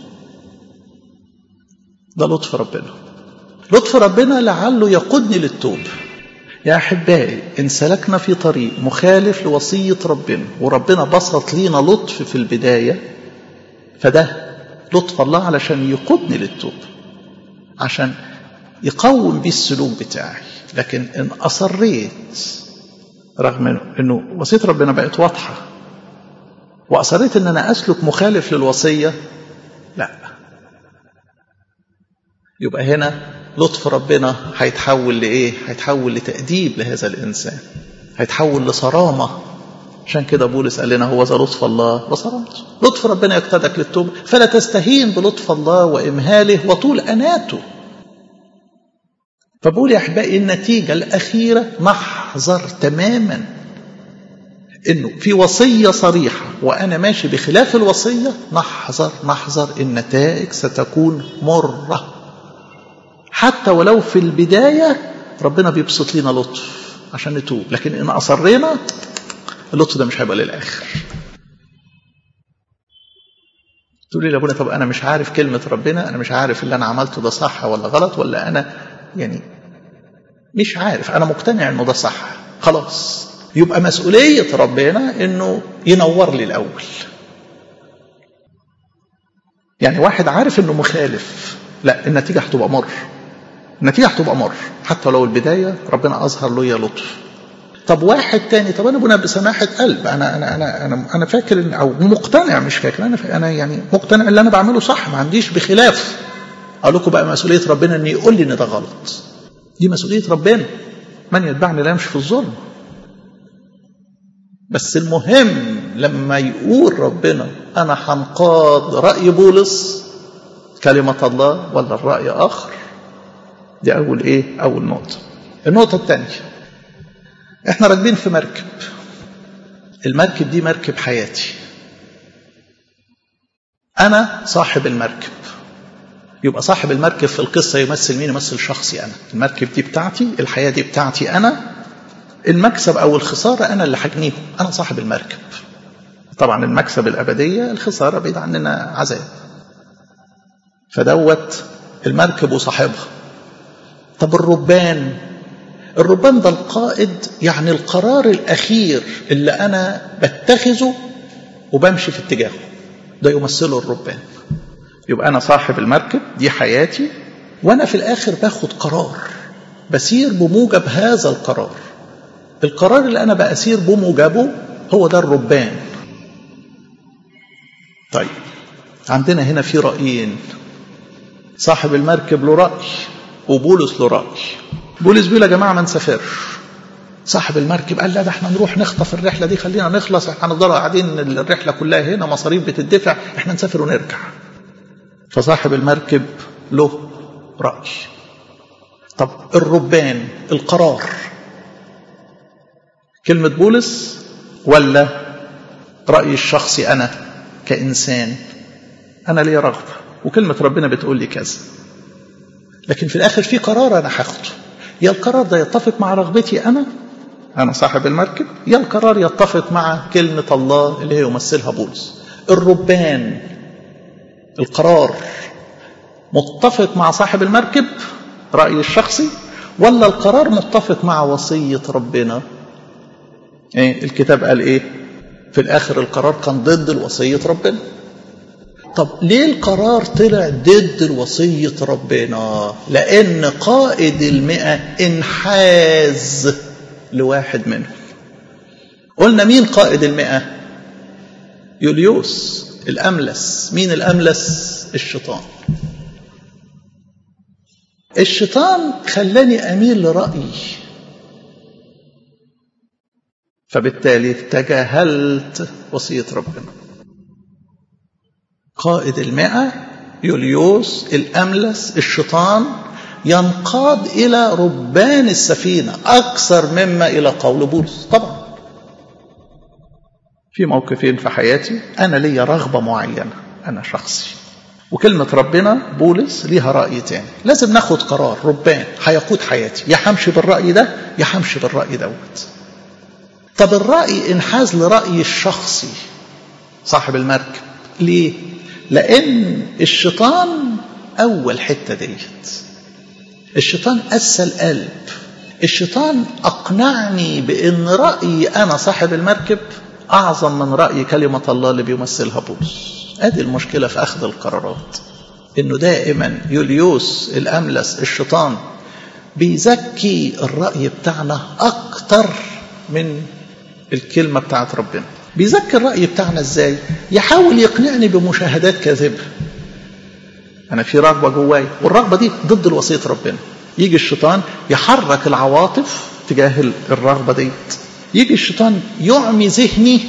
Speaker 1: ده لطف ربنا لطف ربنا لعله يقودني للتوب يا أحبائي إن سلكنا في طريق مخالف لوصية ربنا وربنا بسط لينا لطف في البداية فده لطف الله علشان يقودني للتوبة عشان يقوم بيه السلوك بتاعي لكن إن أصريت رغم إنه وصية ربنا بقت واضحة وأصريت إن أنا أسلك مخالف للوصية لا يبقى هنا لطف ربنا هيتحول لإيه؟ هيتحول لتأديب لهذا الإنسان هيتحول لصرامة عشان كده بولس قال لنا هو ذا لطف الله وصرامته لطف ربنا يقتدك للتوبة فلا تستهين بلطف الله وإمهاله وطول أناته فبقول يا أحبائي النتيجة الأخيرة نحذر تماما إنه في وصية صريحة وأنا ماشي بخلاف الوصية نحذر نحذر النتائج ستكون مرة حتى ولو في البداية ربنا بيبسط لنا لطف عشان نتوب لكن إن أصرينا اللطف ده مش هيبقى للآخر تقول لي لابونا طب أنا مش عارف كلمة ربنا أنا مش عارف اللي أنا عملته ده صح ولا غلط ولا أنا يعني مش عارف أنا مقتنع إنه ده صح خلاص يبقى مسؤولية ربنا إنه ينور لي الأول يعني واحد عارف إنه مخالف لا النتيجة هتبقى مر النتيجة هتبقى مر حتى لو البداية ربنا أظهر له يا لطف طب واحد تاني طب انا ابونا بسماحه قلب انا انا انا انا انا فاكر ان او مقتنع مش فاكر انا انا يعني مقتنع اللي انا بعمله صح ما عنديش بخلاف اقول لكم بقى مسؤوليه ربنا ان يقول لي ان ده غلط دي مسؤوليه ربنا من يتبعني لا يمشي في الظلم بس المهم لما يقول ربنا انا هنقاد راي بولس كلمه الله ولا الراي اخر دي اول ايه اول نقطه النقطه الثانيه احنا راكبين في مركب المركب دي مركب حياتي انا صاحب المركب يبقى صاحب المركب في القصة يمثل مين يمثل شخصي أنا المركب دي بتاعتي الحياة دي بتاعتي أنا المكسب أو الخسارة أنا اللي حجنيهم أنا صاحب المركب طبعا المكسب الأبدية الخسارة بعيد عننا عذاب فدوت المركب وصاحبها طب الربان الربان ده القائد يعني القرار الأخير اللي أنا بتخذه وبمشي في اتجاهه ده يمثله الربان يبقى أنا صاحب المركب دي حياتي وأنا في الآخر باخد قرار بسير بموجب هذا القرار القرار اللي أنا بأسير بموجبه هو ده الربان طيب عندنا هنا في رأيين صاحب المركب له رأي وبولس له رأي بولس بيقول يا جماعه ما نسافرش صاحب المركب قال لا ده احنا نروح نخطف الرحله دي خلينا نخلص احنا هنفضل قاعدين الرحله كلها هنا مصاريف بتدفع احنا نسافر ونرجع فصاحب المركب له راي طب الربان القرار كلمه بولس ولا رايي الشخصي انا كانسان انا ليا رغبه وكلمه ربنا بتقول لي كذا لكن في الاخر في قرار انا هاخده يا القرار ده يتفق مع رغبتي أنا أنا صاحب المركب يا القرار يتفق مع كلمة الله اللي هي يمثلها بولس الربان القرار متفق مع صاحب المركب رأيي الشخصي ولا القرار متفق مع وصية ربنا إيه الكتاب قال إيه في الآخر القرار كان ضد الوصية ربنا طب ليه القرار طلع ضد الوصية ربنا لأن قائد المئة انحاز لواحد منهم قلنا مين قائد المئة يوليوس الأملس مين الأملس الشيطان الشيطان خلاني أميل لرأيي فبالتالي تجاهلت وصية ربنا قائد المئة يوليوس الأملس الشيطان ينقاد إلى ربان السفينة أكثر مما إلى قول بولس طبعا في موقفين في حياتي أنا ليا رغبة معينة أنا شخصي وكلمة ربنا بولس ليها رأي تاني لازم ناخد قرار ربان هيقود حياتي يا همشي بالرأي ده يا همشي بالرأي دوت طب الرأي انحاز لرأيي الشخصي صاحب المركب ليه لأن الشيطان أول حتة ديت الشيطان قسى القلب الشيطان أقنعني بأن رأيي أنا صاحب المركب أعظم من رأي كلمة الله اللي بيمثلها بولس ادي المشكلة في اخذ القرارات انه دائما يوليوس الاملس الشيطان بيزكي الرأي بتاعنا اكتر من الكلمة بتاعت ربنا بيزكي الرأي بتاعنا ازاي يحاول يقنعني بمشاهدات كاذبة انا في رغبة جواي والرغبة دي ضد الوصية ربنا يجي الشيطان يحرك العواطف تجاه الرغبة ديت يجي الشيطان يعمي ذهني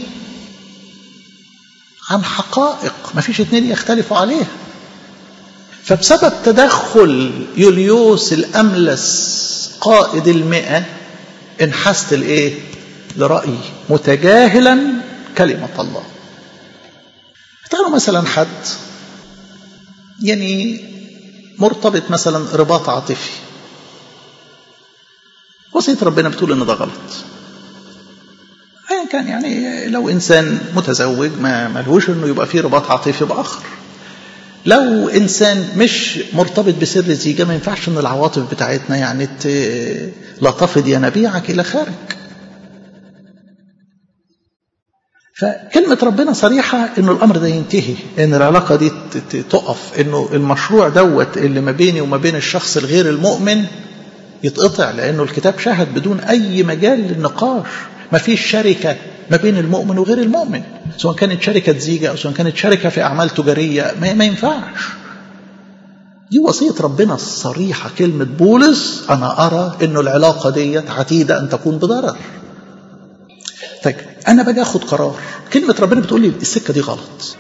Speaker 1: عن حقائق ما فيش اتنين يختلفوا عليها فبسبب تدخل يوليوس الأملس قائد المئة انحست الايه لرأي متجاهلا كلمة الله اختاروا مثلا حد يعني مرتبط مثلا رباط عاطفي وصية ربنا بتقول ان ده غلط ايا كان يعني لو انسان متزوج ما ملهوش انه يبقى فيه رباط عاطفي باخر لو انسان مش مرتبط بسر الزيجه ما ينفعش ان العواطف بتاعتنا يعني لا تفض ينابيعك الى خارج فكلمة ربنا صريحة انه الامر ده ينتهي ان العلاقة دي تقف انه المشروع دوت اللي ما بيني وما بين الشخص الغير المؤمن يتقطع لانه الكتاب شهد بدون اي مجال للنقاش ما فيش شركة ما بين المؤمن وغير المؤمن سواء كانت شركة زيجة أو سواء كانت شركة في أعمال تجارية ما, ما ينفعش دي وصية ربنا الصريحة كلمة بولس أنا أرى أنه العلاقة ديت عتيدة أن تكون بضرر طيب أنا باجي أخد قرار كلمة ربنا بتقول لي السكة دي غلط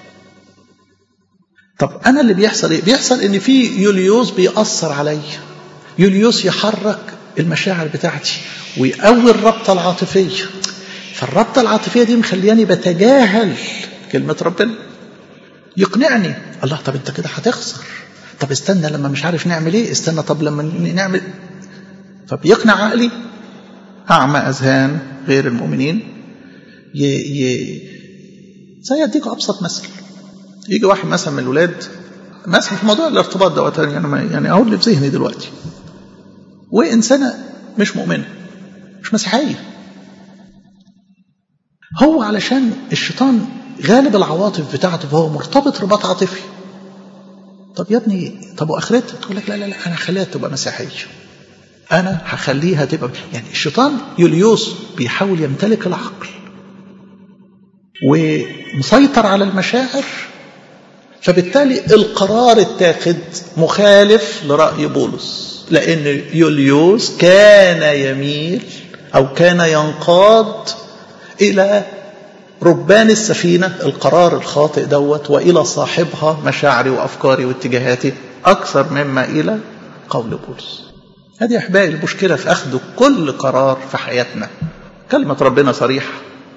Speaker 1: طب أنا اللي بيحصل إيه؟ بيحصل إن في يوليوس بيأثر عليا يوليوس يحرك المشاعر بتاعتي ويقوي الرابطة العاطفية فالرابطة العاطفية دي مخلياني بتجاهل كلمة ربنا يقنعني الله طب انت كده هتخسر طب استنى لما مش عارف نعمل ايه استنى طب لما نعمل فبيقنع عقلي أعمى أذهان غير المؤمنين ي... ي... زي أديك أبسط مثل يجي واحد مثلا من الولاد مثلا في موضوع الارتباط دوت يعني يعني أقول اللي في ذهني دلوقتي وإنسانة مش مؤمنة مش مسيحية هو علشان الشيطان غالب العواطف بتاعته فهو مرتبط رباط عاطفي طب يا ابني طب واخرتها تقول لك لا لا لا انا هخليها تبقى مسيحيه انا هخليها تبقى يعني الشيطان يوليوس بيحاول يمتلك العقل ومسيطر على المشاعر فبالتالي القرار التاخد مخالف لرأي بولس لأن يوليوس كان يميل أو كان ينقاد إلى ربان السفينة القرار الخاطئ دوت وإلى صاحبها مشاعري وأفكاري واتجاهاتي أكثر مما إلى قول بولس هذه أحبائي المشكلة في أخذ كل قرار في حياتنا كلمة ربنا صريحة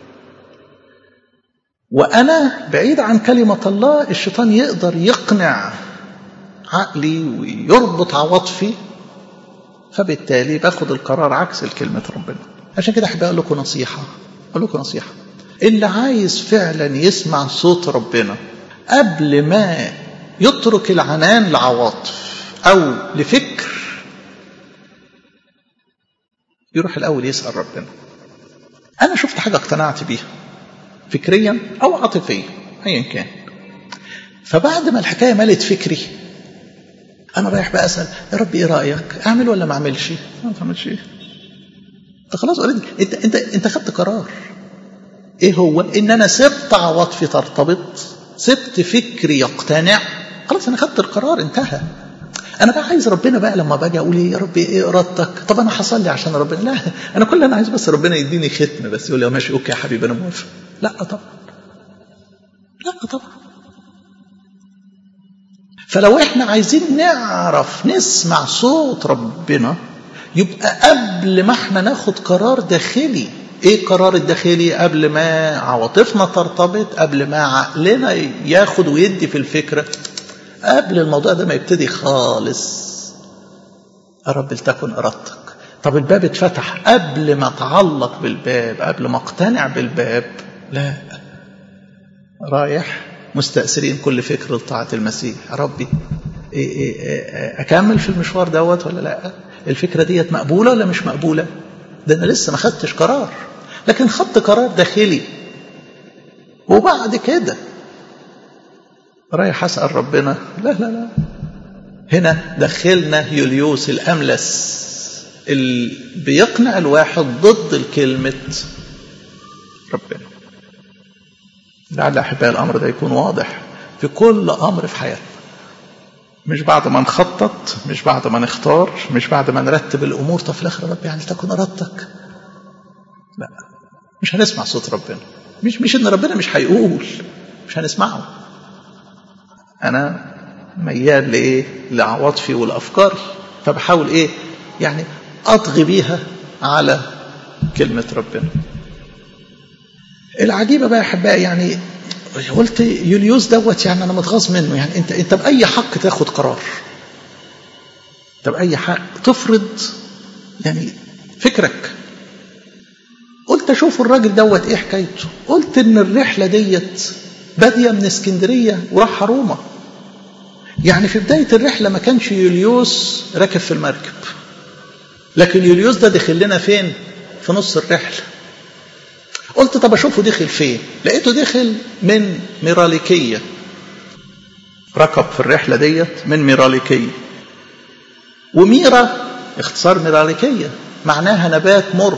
Speaker 1: وأنا بعيد عن كلمة الله الشيطان يقدر يقنع عقلي ويربط عواطفي فبالتالي باخد القرار عكس الكلمة ربنا عشان كده أحب أقول لكم نصيحة أقول لكم نصيحة اللي عايز فعلا يسمع صوت ربنا قبل ما يترك العنان لعواطف أو لفكر يروح الأول يسأل ربنا أنا شفت حاجة اقتنعت بيها فكريا أو عاطفيا أيا كان فبعد ما الحكاية ملت فكري أنا رايح بقى أسأل يا رب إيه رأيك أعمل ولا ما أعملش ما تعملش إيه أنت خلاص أوريدي أنت أنت أنت خدت قرار إيه هو إن أنا سبت عواطفي ترتبط سبت فكري يقتنع خلاص أنا خدت القرار انتهى انا بقى عايز ربنا بقى لما باجي اقول ايه يا رب ايه ارادتك طب انا هصلي عشان ربنا لا انا كل اللي انا عايز بس ربنا يديني ختم بس يقول لي ماشي اوكي يا حبيبي انا موافق لا طبعا لا طبعا فلو احنا عايزين نعرف نسمع صوت ربنا يبقى قبل ما احنا ناخد قرار داخلي ايه القرار الداخلي قبل ما عواطفنا ترتبط قبل ما عقلنا ياخد ويدي في الفكره قبل الموضوع ده ما يبتدي خالص يا رب لتكن ارادتك طب الباب اتفتح قبل ما اتعلق بالباب قبل ما اقتنع بالباب لا رايح مستأثرين كل فكر لطاعة المسيح يا ربي إيه إيه إيه أكمل في المشوار دوت ولا لا الفكرة ديت مقبولة ولا مش مقبولة ده أنا لسه ما خدتش قرار لكن خدت قرار داخلي وبعد كده رايح اسال ربنا لا لا لا هنا دخلنا يوليوس الاملس اللي بيقنع الواحد ضد الكلمه ربنا لعل احبائي الامر ده يكون واضح في كل امر في حياتنا مش بعد ما نخطط مش بعد ما نختار مش بعد ما نرتب الامور طب في الاخر رب يعني تكن ارادتك لا مش هنسمع صوت ربنا مش مش ان ربنا مش هيقول مش هنسمعه انا ميال لايه لعواطفي والافكار فبحاول ايه يعني اطغي بيها على كلمه ربنا العجيبه بقى يا احبائي يعني قلت يوليوس دوت يعني انا متغاظ منه يعني انت انت باي حق تاخد قرار انت باي حق تفرض يعني فكرك قلت اشوف الراجل دوت ايه حكايته قلت ان الرحله ديت باديه من اسكندريه وراح روما يعني في بدايه الرحله ما كانش يوليوس راكب في المركب لكن يوليوس ده دخل لنا فين في نص الرحله قلت طب اشوفه دخل فين لقيته دخل من ميراليكيه ركب في الرحله ديت من ميراليكيه وميرا اختصار ميراليكيه معناها نبات مر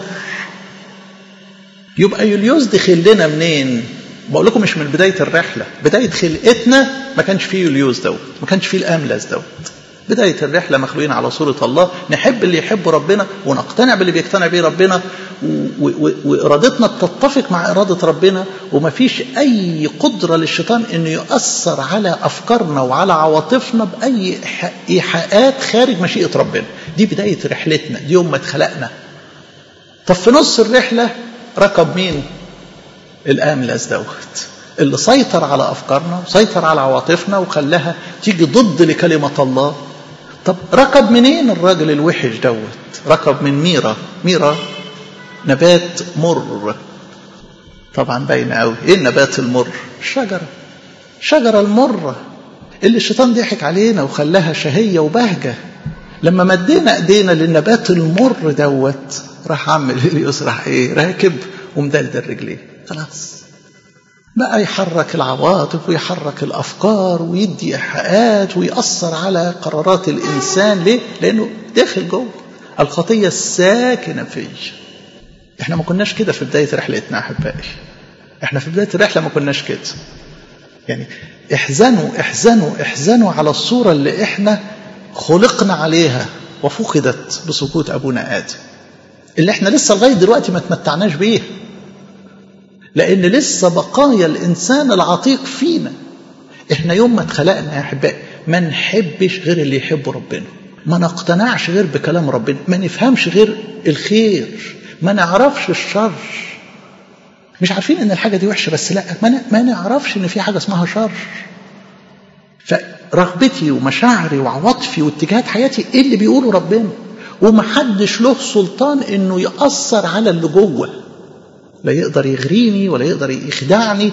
Speaker 1: يبقى يوليوس دخل لنا منين بقول لكم مش من بدايه الرحله بدايه خلقتنا ما كانش فيه يوليوس دوت ما كانش فيه الاملس دوت بداية الرحلة مخلوقين على صورة الله نحب اللي يحب ربنا ونقتنع باللي بيقتنع بيه ربنا وإرادتنا بتتفق مع إرادة ربنا ومفيش أي قدرة للشيطان إنه يؤثر على أفكارنا وعلى عواطفنا بأي إيحاءات خارج مشيئة ربنا دي بداية رحلتنا دي يوم ما اتخلقنا طب في نص الرحلة ركب مين الأملس دوت اللي سيطر على أفكارنا وسيطر على عواطفنا وخلاها تيجي ضد لكلمة الله طب ركب منين الراجل الوحش دوت ركب من ميرا ميرا نبات مر طبعا باين قوي ايه النبات المر الشجره الشجره المره اللي الشيطان ضحك علينا وخلاها شهيه وبهجه لما مدينا ايدينا للنبات المر دوت راح عمل اليوس راح ايه راكب ومدلدل رجليه خلاص بقى يحرك العواطف ويحرك الافكار ويدي ايحاءات ويأثر على قرارات الانسان ليه؟ لانه داخل جوه الخطيه الساكنه فيه. احنا ما كناش كده في بدايه رحلتنا احبائي. احنا في بدايه الرحله ما كناش كده. يعني احزنوا احزنوا احزنوا على الصوره اللي احنا خلقنا عليها وفقدت بسقوط ابونا ادم. اللي احنا لسه لغايه دلوقتي ما تمتعناش بيها. لأن لسه بقايا الإنسان العتيق فينا إحنا يوم ما اتخلقنا يا أحبائي ما نحبش غير اللي يحب ربنا ما نقتنعش غير بكلام ربنا ما نفهمش غير الخير ما نعرفش الشر مش عارفين ان الحاجه دي وحشه بس لا ما, ما نعرفش ان في حاجه اسمها شر فرغبتي ومشاعري وعواطفي واتجاهات حياتي ايه اللي بيقوله ربنا ومحدش له سلطان انه ياثر على اللي جوه لا يقدر يغريني ولا يقدر يخدعني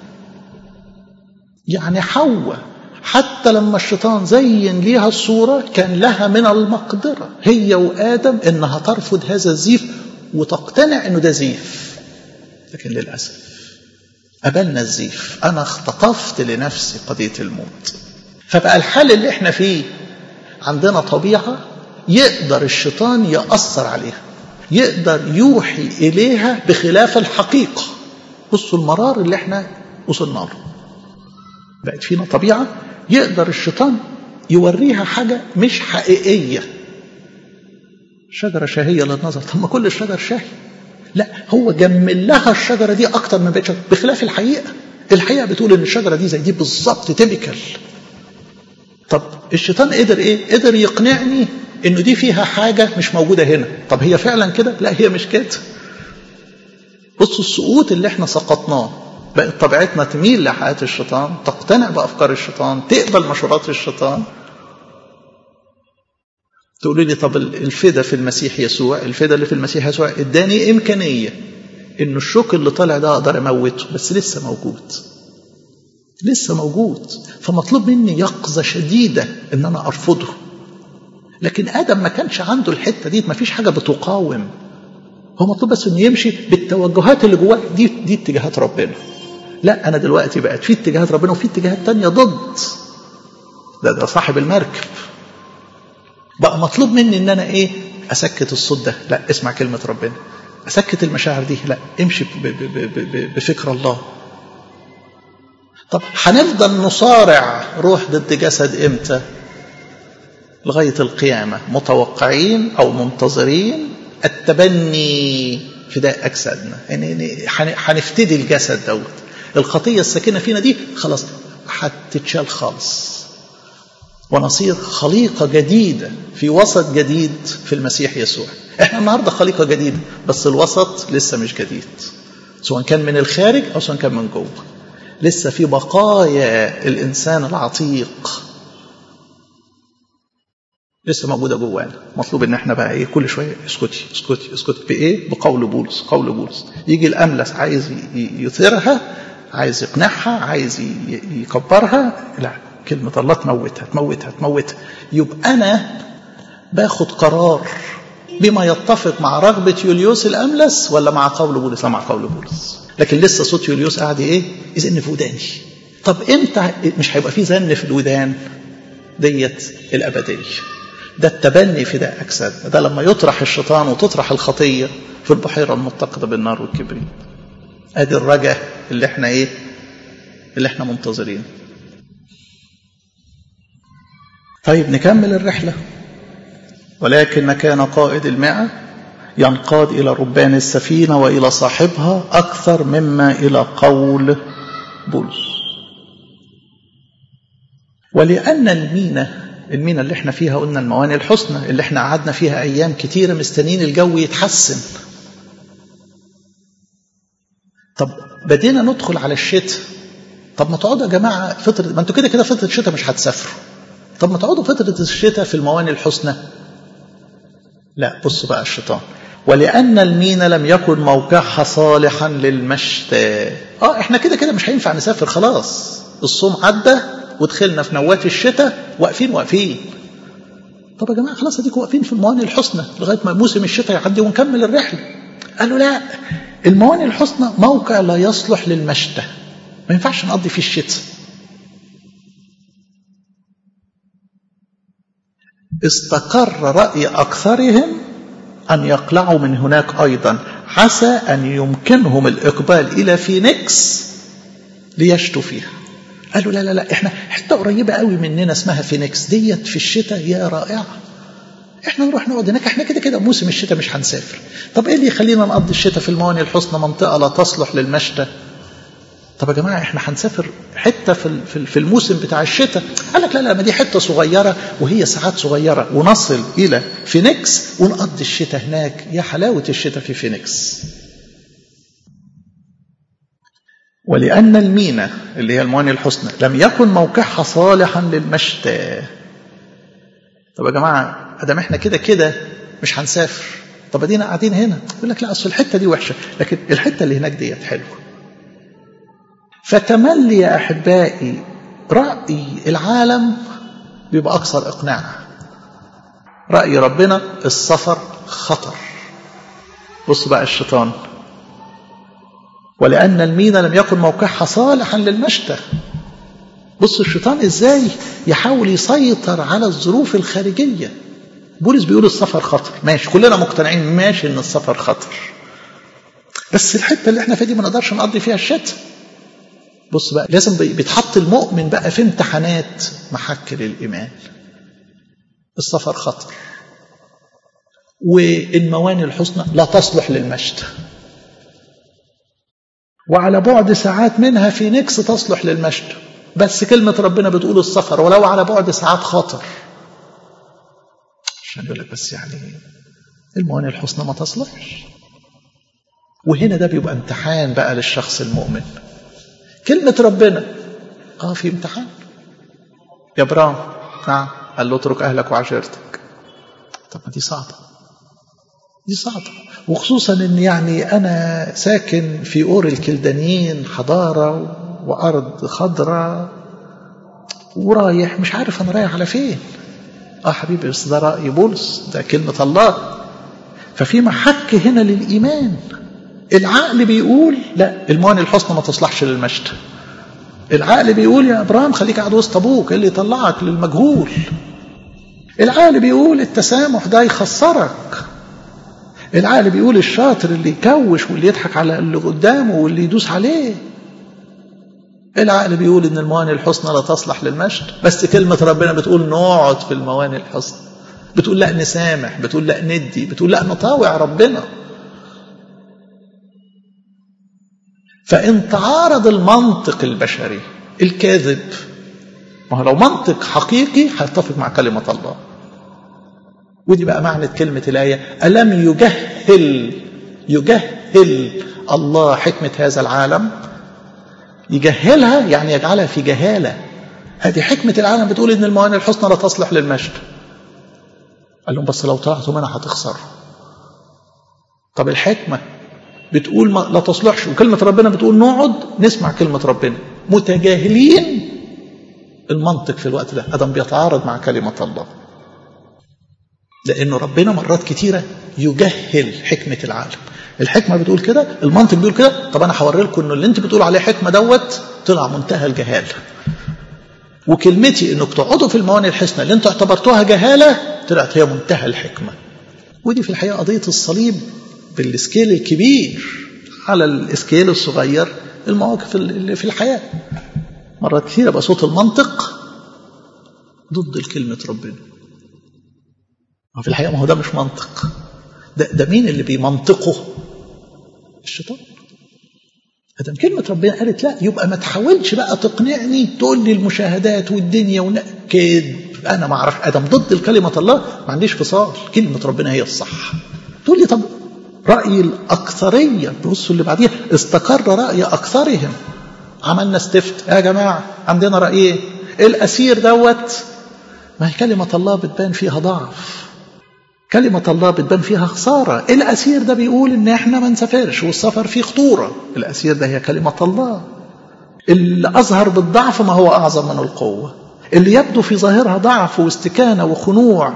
Speaker 1: يعني حواء حتى لما الشيطان زين ليها الصورة كان لها من المقدرة هي وآدم إنها ترفض هذا الزيف وتقتنع إنه ده زيف لكن للأسف قبلنا الزيف أنا اختطفت لنفسي قضية الموت فبقى الحال اللي احنا فيه عندنا طبيعة يقدر الشيطان يأثر عليها يقدر يوحي إليها بخلاف الحقيقة بصوا المرار اللي احنا وصلنا له بقت فينا طبيعة يقدر الشيطان يوريها حاجة مش حقيقية شجرة شهية للنظر طب ما كل الشجر شهي لا هو جمل لها الشجرة دي أكتر من بقية شجرة بخلاف الحقيقة الحقيقة بتقول إن الشجرة دي زي دي بالظبط تيبيكال طب الشيطان قدر إيه؟ قدر يقنعني إنه دي فيها حاجة مش موجودة هنا طب هي فعلا كده؟ لا هي مش كده بصوا السقوط اللي احنا سقطناه بقت طبيعتنا تميل لحياة الشيطان تقتنع بأفكار الشيطان تقبل مشورات الشيطان تقولوا لي طب الفدا في المسيح يسوع الفدا اللي في المسيح يسوع اداني إمكانية إنه الشوك اللي طالع ده أقدر أموته بس لسه موجود لسه موجود فمطلوب مني يقظة شديدة إن أنا أرفضه لكن آدم ما كانش عنده الحتة دي ما فيش حاجة بتقاوم هو مطلوب بس انه يمشي بالتوجهات اللي جواه دي دي اتجاهات ربنا لا انا دلوقتي بقت في اتجاهات ربنا وفي اتجاهات تانية ضد ده ده صاحب المركب بقى مطلوب مني ان انا ايه اسكت الصوت ده لا اسمع كلمه ربنا اسكت المشاعر دي لا امشي ب ب ب ب بفكر الله طب هنفضل نصارع روح ضد جسد امتى لغايه القيامه متوقعين او منتظرين التبني فداء اجسادنا يعني هنفتدي الجسد دوت الخطيه الساكنه فينا دي خلاص هتتشال خالص ونصير خليقة جديدة في وسط جديد في المسيح يسوع احنا النهاردة خليقة جديدة بس الوسط لسه مش جديد سواء كان من الخارج أو سواء كان من جوه لسه في بقايا الإنسان العتيق لسه موجودة جوانا مطلوب ان احنا بقى ايه كل شوية اسكتي اسكتي اسكتي بايه بقول بولس قول بولس يجي الأملس عايز يثيرها عايز يقنعها عايز يكبرها لا كلمة الله تموتها تموتها تموتها يبقى أنا باخد قرار بما يتفق مع رغبة يوليوس الأملس ولا مع قول بولس لا مع قول بولس لكن لسه صوت يوليوس قاعد إيه يزن في وداني طب إمتى مش هيبقى في زن في الودان ديت الأبدية ده التبني في ده أجساد ده لما يطرح الشيطان وتطرح الخطية في البحيرة المتقدة بالنار والكبريت ادي الرجاء اللي احنا ايه اللي احنا منتظرين طيب نكمل الرحلة ولكن كان قائد المئة ينقاد إلى ربان السفينة وإلى صاحبها أكثر مما إلى قول بولس ولأن المينة المينة اللي احنا فيها قلنا الموانئ الحسنى اللي احنا قعدنا فيها أيام كتيرة مستنين الجو يتحسن طب بدينا ندخل على الشتاء طب ما تقعدوا يا جماعة فترة ما انتوا كده كده فترة الشتاء مش هتسافروا طب ما تقعدوا فترة الشتاء في الموانئ الحسنى لا بصوا بقى الشيطان ولأن المينا لم يكن موقعها صالحا للمشتى اه احنا كده كده مش هينفع نسافر خلاص الصوم عدى ودخلنا في نوات الشتاء واقفين واقفين طب يا جماعة خلاص اديكم واقفين في الموانئ الحسنى لغاية ما موسم الشتاء يعدي ونكمل الرحلة قالوا لا الموانئ الحسنى موقع لا يصلح للمشتى ما ينفعش نقضي فيه الشتاء استقر رأي أكثرهم أن يقلعوا من هناك أيضا عسى أن يمكنهم الإقبال إلى فينيكس ليشتوا فيها قالوا لا لا لا احنا حته قريبه قوي مننا اسمها فينيكس ديت في الشتاء يا رائعه احنا نروح نقعد هناك احنا كده كده موسم الشتاء مش هنسافر طب ايه اللي يخلينا نقضي الشتاء في الموانئ الحسنى منطقه لا تصلح للمشتى طب يا جماعه احنا هنسافر حته في في الموسم بتاع الشتاء قال لك لا لا ما دي حته صغيره وهي ساعات صغيره ونصل الى فينيكس ونقضي الشتاء هناك يا حلاوه الشتاء في فينيكس ولأن المينا اللي هي الموانئ الحسنى لم يكن موقعها صالحا للمشتى طب يا جماعه ادام احنا كده كده مش هنسافر طب ادينا قاعدين هنا يقول لك لا اصل الحته دي وحشه لكن الحته اللي هناك ديت حلوه فتملي يا احبائي راي العالم بيبقى اكثر اقناع راي ربنا السفر خطر بص بقى الشيطان ولأن المينا لم يكن موقعها صالحا للمشتى بص الشيطان ازاي يحاول يسيطر على الظروف الخارجية بولس بيقول السفر خطر ماشي كلنا مقتنعين ماشي ان السفر خطر بس الحتة اللي احنا فيها دي ما نقدرش نقضي فيها الشتاء بص بقى لازم بيتحط المؤمن بقى في امتحانات محك للإيمان السفر خطر والموانئ الحسنى لا تصلح للمشتى وعلى بعد ساعات منها في نكس تصلح للمشتى بس كلمة ربنا بتقول السفر ولو على بعد ساعات خطر عشان يقول لك بس يعني الموانئ الحسنى ما تصلحش وهنا ده بيبقى امتحان بقى للشخص المؤمن كلمة ربنا اه في امتحان يا ابراهيم نعم قال له اترك اهلك وعشيرتك طب ما دي صعبه دي صعبه وخصوصا ان يعني انا ساكن في اور الكلدانيين حضاره وارض خضراء ورايح مش عارف انا رايح على فين اه حبيبي بس ده راي بولس ده كلمه الله ففي محك هنا للايمان العقل بيقول لا المواني الحسنى ما تصلحش للمجد العقل بيقول يا ابراهيم خليك قاعد وسط ابوك اللي يطلعك للمجهول العقل بيقول التسامح ده يخسرك العقل بيقول الشاطر اللي يكوش واللي يضحك على اللي قدامه واللي يدوس عليه العقل بيقول ان المواني الحسنى لا تصلح للمجد بس كلمة ربنا بتقول نقعد في المواني الحسنى بتقول لا نسامح بتقول لا ندي بتقول لا نطاوع ربنا فإن تعارض المنطق البشري الكاذب ما هو لو منطق حقيقي هيتفق مع كلمة الله ودي بقى معنى كلمة الآية ألم يجهل يجهل الله حكمة هذا العالم يجهلها يعني يجعلها في جهالة هذه حكمة العالم بتقول إن الموانئ الحسنى لا تصلح للمجد قال لهم بس لو طلعتوا منها هتخسر طب الحكمة بتقول ما لا تصلحش وكلمة ربنا بتقول نقعد نسمع كلمة ربنا متجاهلين المنطق في الوقت ده ادم بيتعارض مع كلمة الله لأنه ربنا مرات كتيرة يجهل حكمة العالم الحكمة بتقول كده المنطق بيقول كده طب أنا هوري لكم إنه اللي أنت بتقول عليه حكمة دوت طلع منتهى الجهال وكلمتي إنك تقعدوا في الموانئ الحسنى اللي أنتوا اعتبرتوها جهالة طلعت هي منتهى الحكمة ودي في الحقيقة قضية الصليب بالسكيل الكبير على السكيل الصغير المواقف اللي في الحياة مرات كثيرة يبقى صوت المنطق ضد الكلمة ربنا في الحقيقة ما هو ده مش منطق ده, ده مين اللي بيمنطقه الشيطان ادم كلمة ربنا قالت لا يبقى ما تحاولش بقى تقنعني تقول لي المشاهدات والدنيا ونكد انا ما اعرف ادم ضد الكلمة الله ما عنديش فصال كلمة ربنا هي الصح تقول لي طب رأي الأكثرية بصوا اللي بعديها استقر رأي أكثرهم عملنا استفت يا جماعة عندنا رأيين الأسير دوت ما هي كلمة الله بتبان فيها ضعف كلمة الله بتبان فيها خسارة الأسير ده بيقول إن إحنا ما نسافرش والسفر فيه خطورة الأسير ده هي كلمة الله اللي أظهر بالضعف ما هو أعظم من القوة اللي يبدو في ظاهرها ضعف واستكانة وخنوع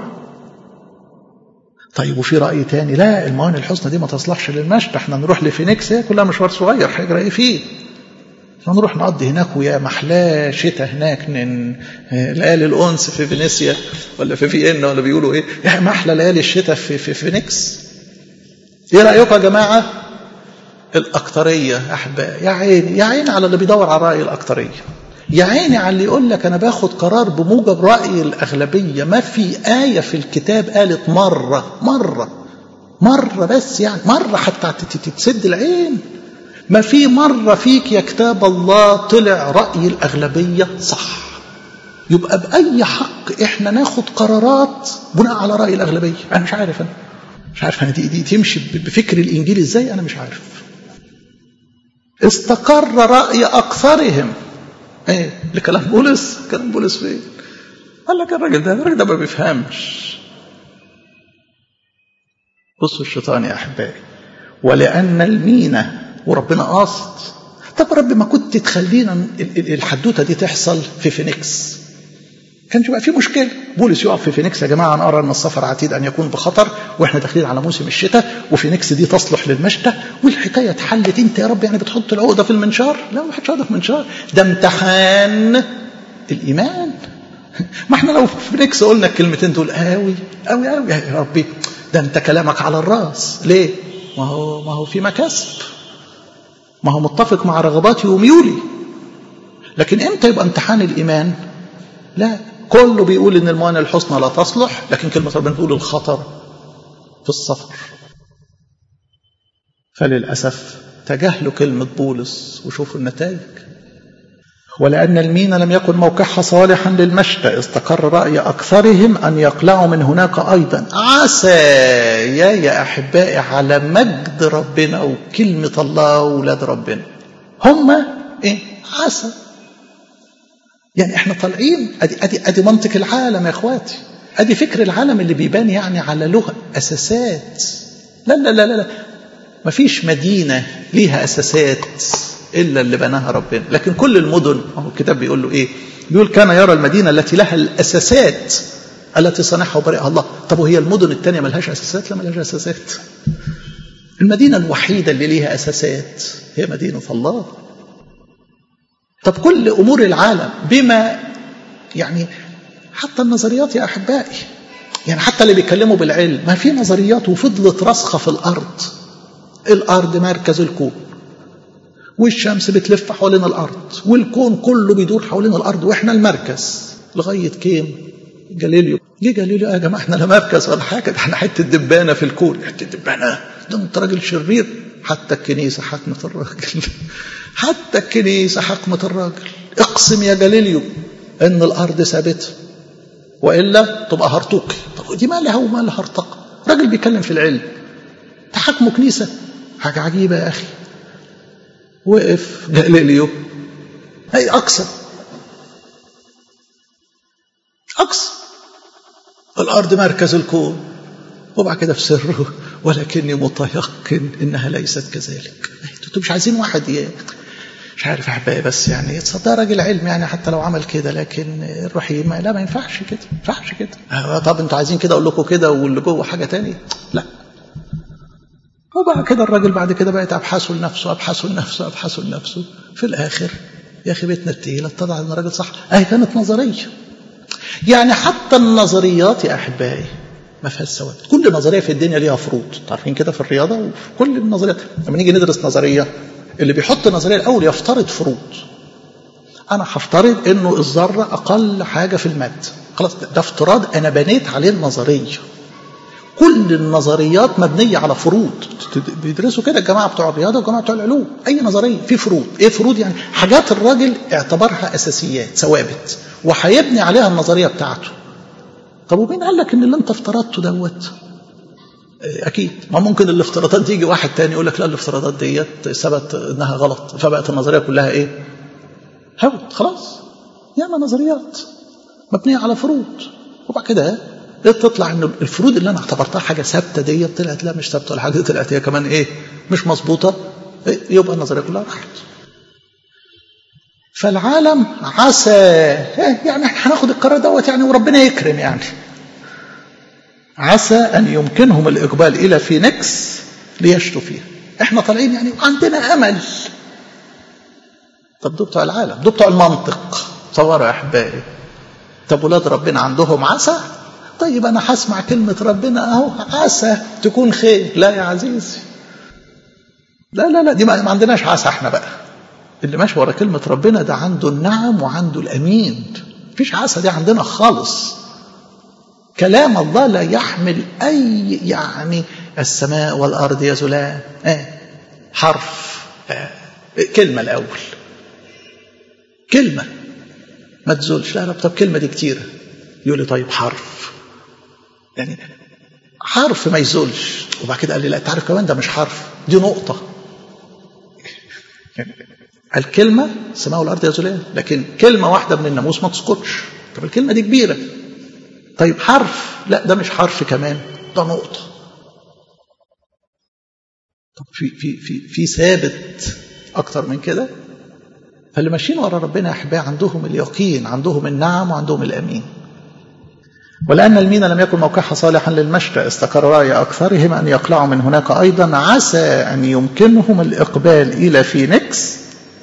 Speaker 1: طيب وفي رأي تاني لا الموانئ الحسنى دي ما تصلحش للمشي احنا نروح لفينيكس هي كلها مشوار صغير هيجرى ايه فيه نروح نقضي هناك ويا محلاه شتاء هناك من ليالي الانس في فينيسيا ولا في فيينا ولا بيقولوا ايه يا محلى ليالي الشتاء في في فينيكس ايه رايكم يا جماعه الاكثريه احبائي يا عيني يا عيني على اللي بيدور على راي الاكثريه يا عيني على اللي يقول لك انا باخد قرار بموجب راي الاغلبيه ما في ايه في الكتاب قالت مره مره مره بس يعني مره حتى تتسد العين ما في مرة فيك يا كتاب الله طلع رأي الأغلبية صح يبقى بأي حق إحنا ناخد قرارات بناء على رأي الأغلبية أنا مش عارف أنا مش عارف أنا دي, دي تمشي بفكر الإنجيل إزاي أنا مش عارف استقر رأي أكثرهم إيه لكلام بولس كلام بولس فين قال لك الراجل ده الراجل ده ما بيفهمش بصوا الشيطان يا أحبائي ولأن المينة وربنا قاصد طب رب ما كنت تخلينا الحدوته دي تحصل في فينيكس كانش يبقى في مشكله بولس يقف في فينيكس يا جماعه انا ارى ان السفر عتيد ان يكون بخطر واحنا داخلين على موسم الشتاء وفينيكس دي تصلح للمشتى والحكايه اتحلت انت يا رب يعني بتحط العقده في المنشار لا ما حدش عقده في المنشار ده امتحان الايمان ما احنا لو في فينيكس قلنا الكلمتين دول قوي قوي قوي يا ربي ده انت كلامك على الراس ليه ما هو ما هو في مكاسب ما هو متفق مع رغباتي وميولي لكن امتى يبقى امتحان الايمان لا كله بيقول ان الموانئ الحسنى لا تصلح لكن كلمه ربنا بتقول الخطر في السفر فللاسف تجاهلوا كلمه بولس وشوفوا النتائج ولأن المينا لم يكن موقعها صالحا للمشتى استقر رأي أكثرهم أن يقلعوا من هناك أيضا عسى يا يا أحبائي على مجد ربنا وكلمة الله وولاد ربنا هم إيه عسى يعني احنا طالعين ادي ادي ادي منطق العالم يا اخواتي ادي فكر العالم اللي بيبان يعني على له اساسات لا لا لا لا مفيش مدينه ليها اساسات الا اللي بناها ربنا لكن كل المدن هو الكتاب بيقول له ايه بيقول كان يرى المدينه التي لها الاساسات التي صنعها وبرئها الله طب وهي المدن الثانيه ملهاش اساسات لا ملهاش اساسات المدينة الوحيدة اللي ليها أساسات هي مدينة الله طب كل أمور العالم بما يعني حتى النظريات يا أحبائي يعني حتى اللي بيتكلموا بالعلم ما في نظريات وفضلت راسخة في الأرض الأرض مركز الكون والشمس بتلف حوالين الأرض والكون كله بيدور حوالين الأرض وإحنا المركز لغاية كيم جاليليو جه جاليليو يا جماعة احنا لا مركز ولا حاجة ده احنا حتة دبانة في الكون حتة دبانة ده انت راجل شرير حتى الكنيسة حكمت الراجل حتى الكنيسة حكمت الراجل اقسم يا جاليليو ان الأرض ثابتة وإلا تبقى هرطوقي طب دي مالها ومال هرطقة راجل بيتكلم في العلم تحكموا كنيسة حاجة عجيبة يا أخي وقف جاليليو أي أقسم أقسم الأرض مركز الكون وبعد كده في سره ولكني متيقن إنها ليست كذلك أنتوا مش عايزين واحد ي... مش عارف أحبائي بس يعني تصدق راجل علم يعني حتى لو عمل كده لكن الرحيم لا ما ينفعش كده ما ينفعش كده طب انتوا عايزين كده اقول لكم كده واللي جوه حاجه تاني لا وبعد كده الراجل بعد كده بقت ابحاثه لنفسه ابحاثه لنفسه ابحاثه لنفسه في الاخر يا اخي بيتنا التقيله اتضح ان الراجل صح اهي كانت نظريه يعني حتى النظريات يا احبائي ما فيهاش ثوابت كل نظريه في الدنيا ليها فروض عارفين كده في الرياضه وفي كل النظريات لما نيجي ندرس نظريه اللي بيحط النظريه الاول يفترض فروض انا هفترض انه الذره اقل حاجه في الماده خلاص ده افتراض انا بنيت عليه النظريه كل النظريات مبنيه على فروض بيدرسوا كده الجماعه بتوع الرياضه والجماعه بتوع العلوم اي نظريه في فروض ايه فروض يعني حاجات الراجل اعتبرها اساسيات ثوابت وهيبني عليها النظريه بتاعته طب ومين قال لك ان اللي انت افترضته دوت اكيد ما ممكن الافتراضات دي يجي واحد تاني يقول لك لا الافتراضات ديت ثبت انها غلط فبقت النظريه كلها ايه هوت خلاص ياما نظريات مبنيه على فروض وبعد كده تطلع ان الفروض اللي انا اعتبرتها حاجه ثابته ديت طلعت لا مش ثابته ولا حاجه طلعت هي كمان ايه مش مظبوطه يبقى النظريه كلها راحت فالعالم عسى يعني احنا هناخد القرار دوت يعني وربنا يكرم يعني عسى أن يمكنهم الإقبال إلى فينيكس ليشتوا فيها احنا طالعين يعني عندنا أمل طب دول بتوع العالم دول بتوع المنطق تصوروا يا أحبائي طب ولاد ربنا عندهم عسى طيب أنا هسمع كلمة ربنا أهو عسى تكون خير لا يا عزيزي لا لا لا دي ما عندناش عسى احنا بقى اللي ماشي ورا كلمة ربنا ده عنده النعم وعنده الأمين مفيش عسى دي عندنا خالص كلام الله لا يحمل أي يعني السماء والأرض يزولان آه. حرف آه. كلمة الأول كلمة ما تزولش لا لا طب كلمة دي كتيرة يقول لي طيب حرف يعني حرف ما يزولش وبعد كده قال لي لا تعرف كمان ده مش حرف دي نقطة يعني الكلمة السماء والأرض يزولان لكن كلمة واحدة من الناموس ما تسقطش طب الكلمة دي كبيرة طيب حرف لا ده مش حرف كمان ده نقطة طب في في في في ثابت أكتر من كده فاللي ماشيين ورا ربنا يا أحبائي عندهم اليقين عندهم النعم وعندهم الأمين ولأن المينا لم يكن موقعها صالحا للمشرق استقر رأي أكثرهم أن يقلعوا من هناك أيضا عسى أن يمكنهم الإقبال إلى فينيكس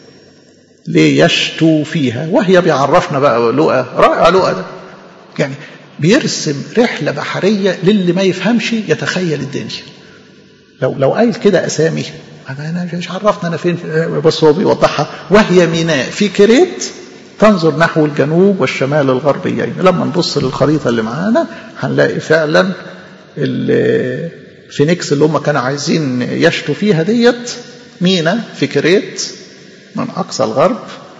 Speaker 1: ليشتوا فيها وهي بيعرفنا بقى لقى رائع لقى ده يعني بيرسم رحلة بحرية للي ما يفهمش يتخيل الدنيا لو لو قايل كده أسامي أنا مش عرفنا أنا فين بس هو بيوضحها وهي ميناء في كريت تنظر نحو الجنوب والشمال الغربيين لما نبص للخريطة اللي معانا هنلاقي فعلا فينيكس اللي هم كانوا عايزين يشتوا فيها ديت مينا في كريت من أقصى الغرب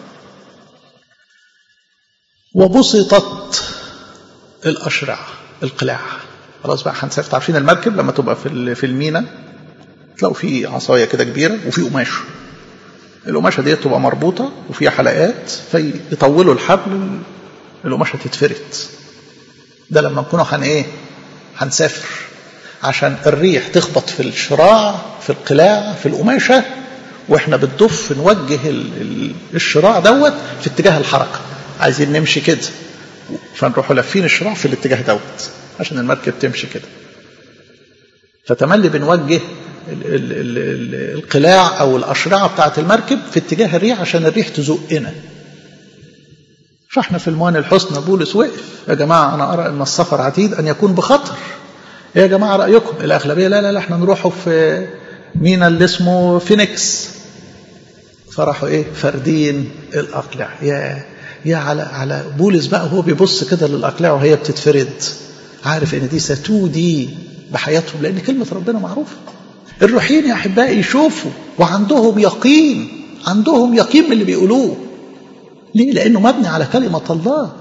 Speaker 1: وبسطت الأشرعة القلاع خلاص بقى هنسافر عارفين المركب لما تبقى في في المينا تلاقوا في عصايه كده كبيره وفي قماش القماشه دي تبقى مربوطه وفيها حلقات فيطولوا الحبل القماشه تتفرد ده لما نكونوا هن ايه هنسافر عشان الريح تخبط في الشراع في القلاع في القماشه واحنا بالضف نوجه الشراع دوت في اتجاه الحركه عايزين نمشي كده فنروحوا لافين الشراع في الاتجاه دوت عشان المركب تمشي كده فتملي بنوجه ال ال ال ال القلاع او الاشرعه بتاعه المركب في اتجاه الريح عشان الريح تزقنا فاحنا في الموان الحسنى بولس وقف يا جماعه انا ارى ان السفر عتيد ان يكون بخطر يا جماعه رايكم الاغلبيه لا لا لا احنا نروحوا في مينا اللي اسمه فينيكس فراحوا ايه فردين الاقلع يا يا على على بولس بقى هو بيبص كده للاقلاع وهي بتتفرد عارف ان دي ستودي بحياتهم لان كلمه ربنا معروفه الروحيين يا احبائي يشوفوا وعندهم يقين عندهم يقين من اللي بيقولوه ليه لانه مبني على كلمه الله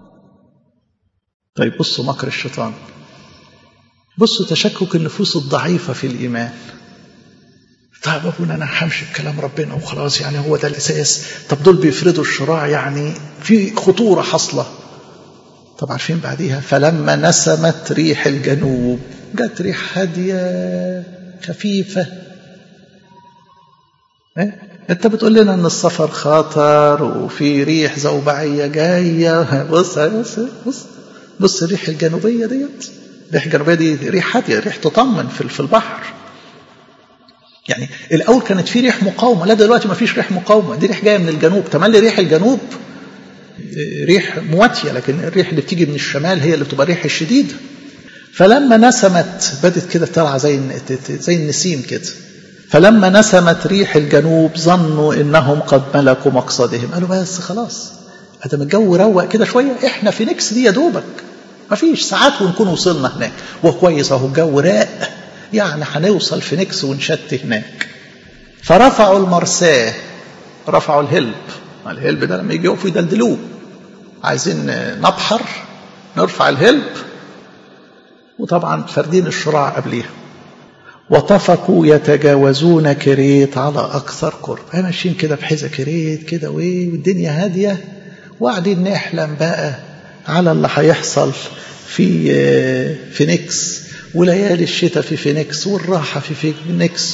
Speaker 1: طيب بصوا مكر الشيطان بصوا تشكك النفوس الضعيفه في الايمان طيب ابونا انا همشي بكلام ربنا وخلاص يعني هو ده الاساس طب دول بيفرضوا الشراع يعني في خطوره حاصله طب عارفين بعديها فلما نسمت ريح الجنوب جت ريح هاديه خفيفه إيه؟ انت بتقول لنا ان السفر خطر وفي ريح زوبعيه جايه بص بص بص بص الريح الجنوبيه ديت الريح الجنوبيه دي ريح هاديه ريح تطمن في البحر يعني الاول كانت في ريح مقاومه لا دلوقتي ما فيش ريح مقاومه دي ريح جايه من الجنوب تملي ريح الجنوب ريح مواتيه لكن الريح اللي بتيجي من الشمال هي اللي بتبقى ريح الشديده فلما نسمت بدت كده طالعه زي زي النسيم كده فلما نسمت ريح الجنوب ظنوا انهم قد ملكوا مقصدهم قالوا بس خلاص ادم الجو روق كده شويه احنا في نكس دي يا دوبك ما فيش ساعات ونكون وصلنا هناك وكويس اهو الجو راق يعني هنوصل في نكس ونشت هناك فرفعوا المرساه رفعوا الهلب الهلب ده لما يجي يقفوا يدلدلوه عايزين نبحر نرفع الهلب وطبعا فردين الشراع قبليها وطفقوا يتجاوزون كريت على اكثر قرب احنا ماشيين كده بحذا كريت كده وايه والدنيا هاديه وقاعدين نحلم بقى على اللي هيحصل في فينيكس وليالي الشتاء في فينيكس والراحه في فينيكس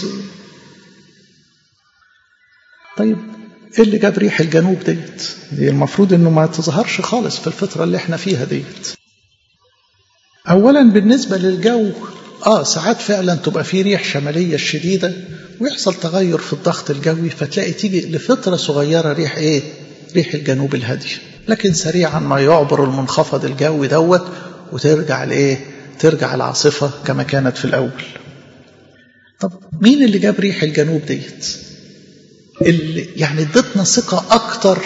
Speaker 1: طيب ايه اللي جاب ريح الجنوب ديت دي المفروض انه ما تظهرش خالص في الفتره اللي احنا فيها ديت اولا بالنسبه للجو اه ساعات فعلا تبقى في ريح شماليه شديده ويحصل تغير في الضغط الجوي فتلاقي تيجي لفتره صغيره ريح ايه ريح الجنوب الهاديه لكن سريعا ما يعبر المنخفض الجوي دوت وترجع لايه ترجع العاصفه كما كانت في الاول طب مين اللي جاب ريح الجنوب ديت اللي يعني ادتنا ثقة أكتر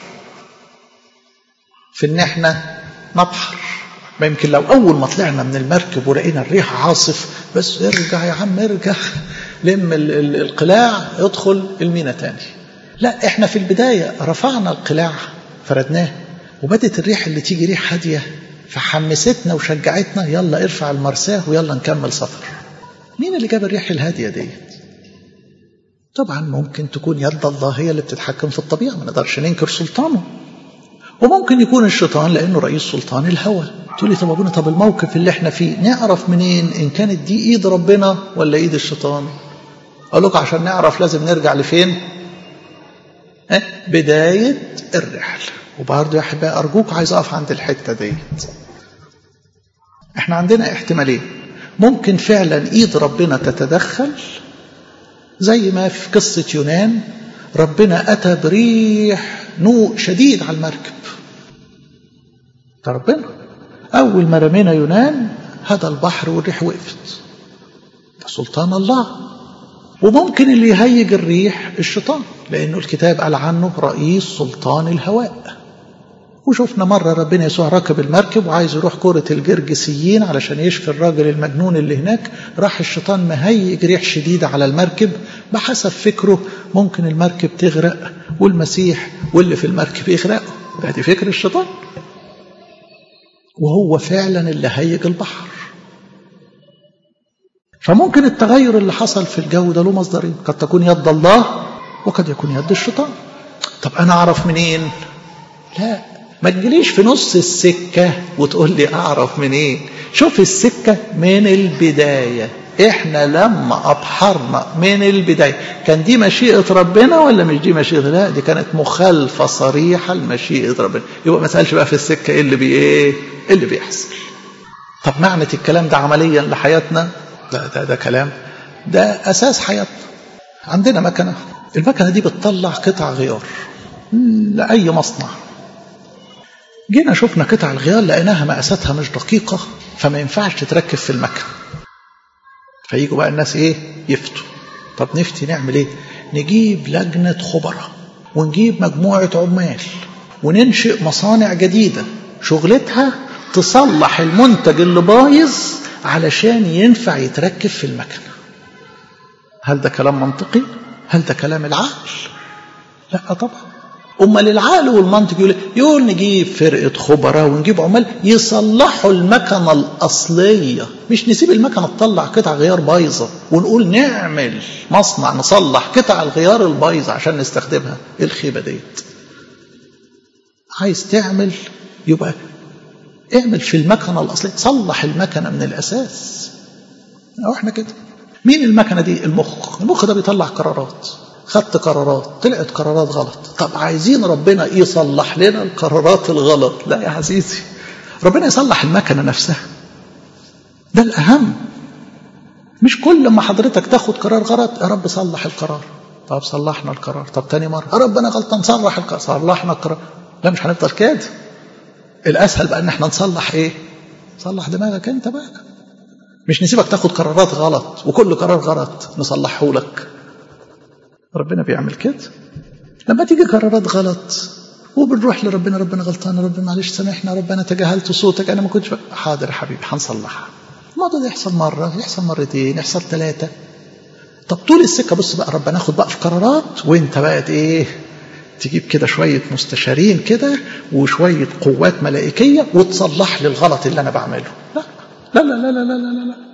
Speaker 1: في إن إحنا نبحر ما يمكن لو أول ما طلعنا من المركب ولقينا الريح عاصف بس ارجع يا عم ارجع لم القلاع ادخل المينا تاني لا احنا في البداية رفعنا القلاع فردناه وبدت الريح اللي تيجي ريح هادية فحمستنا وشجعتنا يلا ارفع المرساه ويلا نكمل سفر مين اللي جاب الريح الهادية ديت طبعا ممكن تكون يد الله هي اللي بتتحكم في الطبيعة ما نقدرش ننكر سلطانه وممكن يكون الشيطان لأنه رئيس سلطان الهوى تقول لي طب أبونا طب الموقف اللي احنا فيه نعرف منين إن كانت دي إيد ربنا ولا إيد الشيطان أقول لكم عشان نعرف لازم نرجع لفين اه؟ بداية الرحلة وبرضه يا أحبائي أرجوك عايز أقف عند الحتة ديت احنا عندنا احتمالين ممكن فعلا إيد ربنا تتدخل زي ما في قصة يونان ربنا أتى بريح نوء شديد على المركب ده ربنا أول ما رمينا يونان هذا البحر والريح وقفت ده سلطان الله وممكن اللي يهيج الريح الشيطان لأنه الكتاب قال عنه رئيس سلطان الهواء وشفنا مرة ربنا يسوع راكب المركب وعايز يروح كرة الجرجسيين علشان يشفي الراجل المجنون اللي هناك راح الشيطان مهيج ريح شديدة على المركب بحسب فكره ممكن المركب تغرق والمسيح واللي في المركب يغرقوا ده دي فكر الشيطان وهو فعلا اللي هيج البحر فممكن التغير اللي حصل في الجو ده له مصدرين قد تكون يد الله وقد يكون يد الشيطان طب انا اعرف منين لا ما تجيليش في نص السكة وتقول لي أعرف منين إيه؟ شوف السكة من البداية إحنا لما أبحرنا من البداية كان دي مشيئة ربنا ولا مش دي مشيئة لا دي كانت مخالفة صريحة لمشيئة ربنا يبقى ما تسألش بقى في السكة إيه اللي بي إيه اللي بيحصل طب معنى الكلام ده عمليا لحياتنا لا ده ده كلام ده اساس حياتنا عندنا مكنه المكنه دي بتطلع قطع غيار لاي مصنع جينا شفنا قطع الغيار لقيناها مقاساتها مش دقيقه فما ينفعش تتركب في المكنه فيجوا بقى الناس ايه يفتوا طب نفتي نعمل ايه نجيب لجنه خبراء ونجيب مجموعه عمال وننشئ مصانع جديده شغلتها تصلح المنتج اللي بايظ علشان ينفع يتركب في المكنه هل ده كلام منطقي هل ده كلام العقل لا طبعا امال العقل والمنطق يقول يقول نجيب فرقه خبراء ونجيب عمال يصلحوا المكنه الاصليه مش نسيب المكنه تطلع قطع غيار بايظه ونقول نعمل مصنع نصلح قطع الغيار البايظه عشان نستخدمها ايه الخيبه ديت عايز تعمل يبقى اعمل في المكنه الاصليه صلح المكنه من الاساس او احنا كده مين المكنه دي المخ المخ ده بيطلع قرارات خدت قرارات طلعت قرارات غلط طب عايزين ربنا يصلح لنا القرارات الغلط لا يا عزيزي ربنا يصلح المكنه نفسها ده الاهم مش كل ما حضرتك تاخد قرار غلط يا رب صلح القرار طب صلحنا القرار طب تاني مره يا رب انا غلطان صلح القرار صلحنا القرار لا مش هنفضل كده الاسهل بقى ان احنا نصلح ايه صلح دماغك انت بقى مش نسيبك تاخد قرارات غلط وكل قرار غلط نصلحه لك ربنا بيعمل كده لما تيجي قرارات غلط وبنروح لربنا ربنا غلطان ربنا معلش سامحنا ربنا تجاهلت صوتك انا ما كنتش حاضر يا حبيبي هنصلحها الموضوع ده يحصل مره يحصل مرتين يحصل ثلاثه طب طول السكه بص بقى ربنا ناخد بقى القرارات وانت بقى ايه تجيب كده شوية مستشارين كده وشوية قوات ملائكية وتصلح لي الغلط اللي أنا بعمله لا لا لا لا لا لا لا, لا.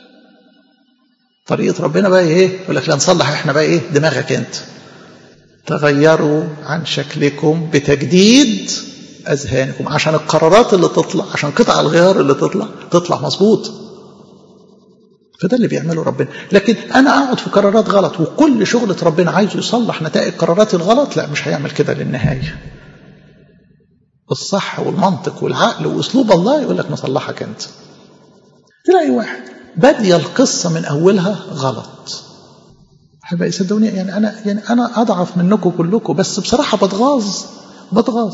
Speaker 1: طريقة ربنا بقى إيه يقول لك لا نصلح إحنا بقى إيه دماغك أنت تغيروا عن شكلكم بتجديد أذهانكم عشان القرارات اللي تطلع عشان قطع الغيار اللي تطلع تطلع مظبوط فده اللي بيعمله ربنا لكن انا اقعد في قرارات غلط وكل شغله ربنا عايزه يصلح نتائج قراراتي الغلط لا مش هيعمل كده للنهايه الصح والمنطق والعقل واسلوب الله يقول لك نصلحك انت تلاقي واحد باديه القصه من اولها غلط احبائي صدقوني يعني انا يعني انا اضعف منكم كلكم بس بصراحه بتغاظ بتغاظ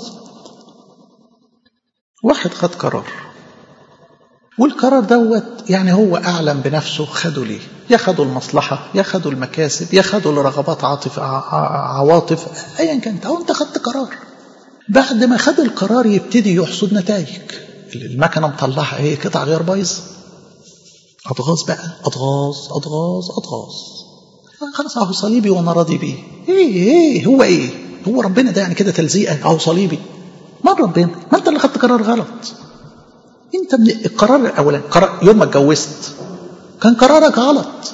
Speaker 1: واحد خد قرار والقرار دوت يعني هو أعلم بنفسه خده ليه يا خدوا المصلحة يا خدوا المكاسب يا خدوا لرغبات عاطف عواطف أيا كانت أو أنت خدت قرار بعد ما خد القرار يبتدي يحصد نتائج المكنة مطلعها إيه قطع غير بايظ أضغاظ بقى أضغاظ أضغاظ أضغاظ خلاص أهو صليبي وأنا راضي بيه إيه إيه هو إيه هو ربنا ده يعني كده تلزيقة أهو صليبي ما ربنا ما أنت اللي خدت قرار غلط انت من القرار الاولاني قرار يوم ما اتجوزت كان قرارك غلط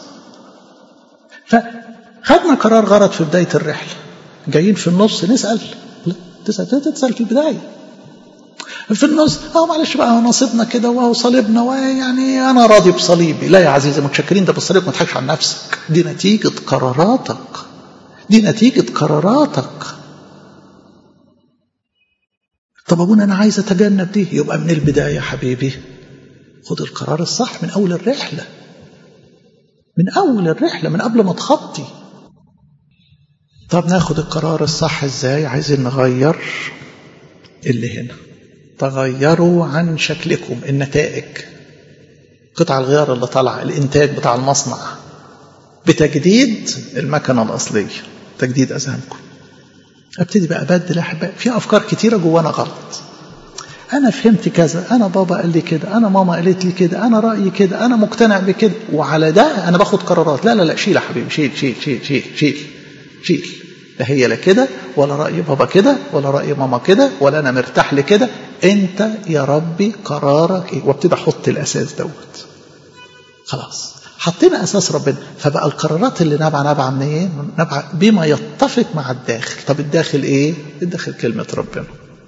Speaker 1: فخدنا قرار غلط في بدايه الرحله جايين في النص نسال لا تسال تسال في البدايه في النص اه معلش بقى نصيبنا كده وهو صليبنا ويعني انا راضي بصليبي لا يا عزيزي متشكرين ده بالصليب ما تضحكش على نفسك دي نتيجه قراراتك دي نتيجه قراراتك طب ابونا انا عايز اتجنب دي يبقى من البدايه يا حبيبي خد القرار الصح من اول الرحله من اول الرحله من قبل ما تخطي طب ناخد القرار الصح ازاي عايزين نغير اللي هنا تغيروا عن شكلكم النتائج قطع الغيار اللي طالعه الانتاج بتاع المصنع بتجديد المكنه الاصليه تجديد اذهانكم ابتدي بقى ابدل احبائي في افكار كتيره جوانا غلط انا فهمت كذا انا بابا قال لي كده انا ماما قالت لي كده انا رايي كده انا مقتنع بكده وعلى ده انا باخد قرارات لا لا لا شيل يا حبيبي شيل شيل شيل شيل شيل شيل لا هي لا كده ولا راي بابا كده ولا راي ماما كده ولا انا مرتاح لكده انت يا ربي قرارك ايه وابتدي احط الاساس دوت خلاص حطينا اساس ربنا فبقى القرارات اللي نابعه نابعه من ايه؟ نابعه بما يتفق مع الداخل، طب الداخل ايه؟ الداخل كلمه ربنا.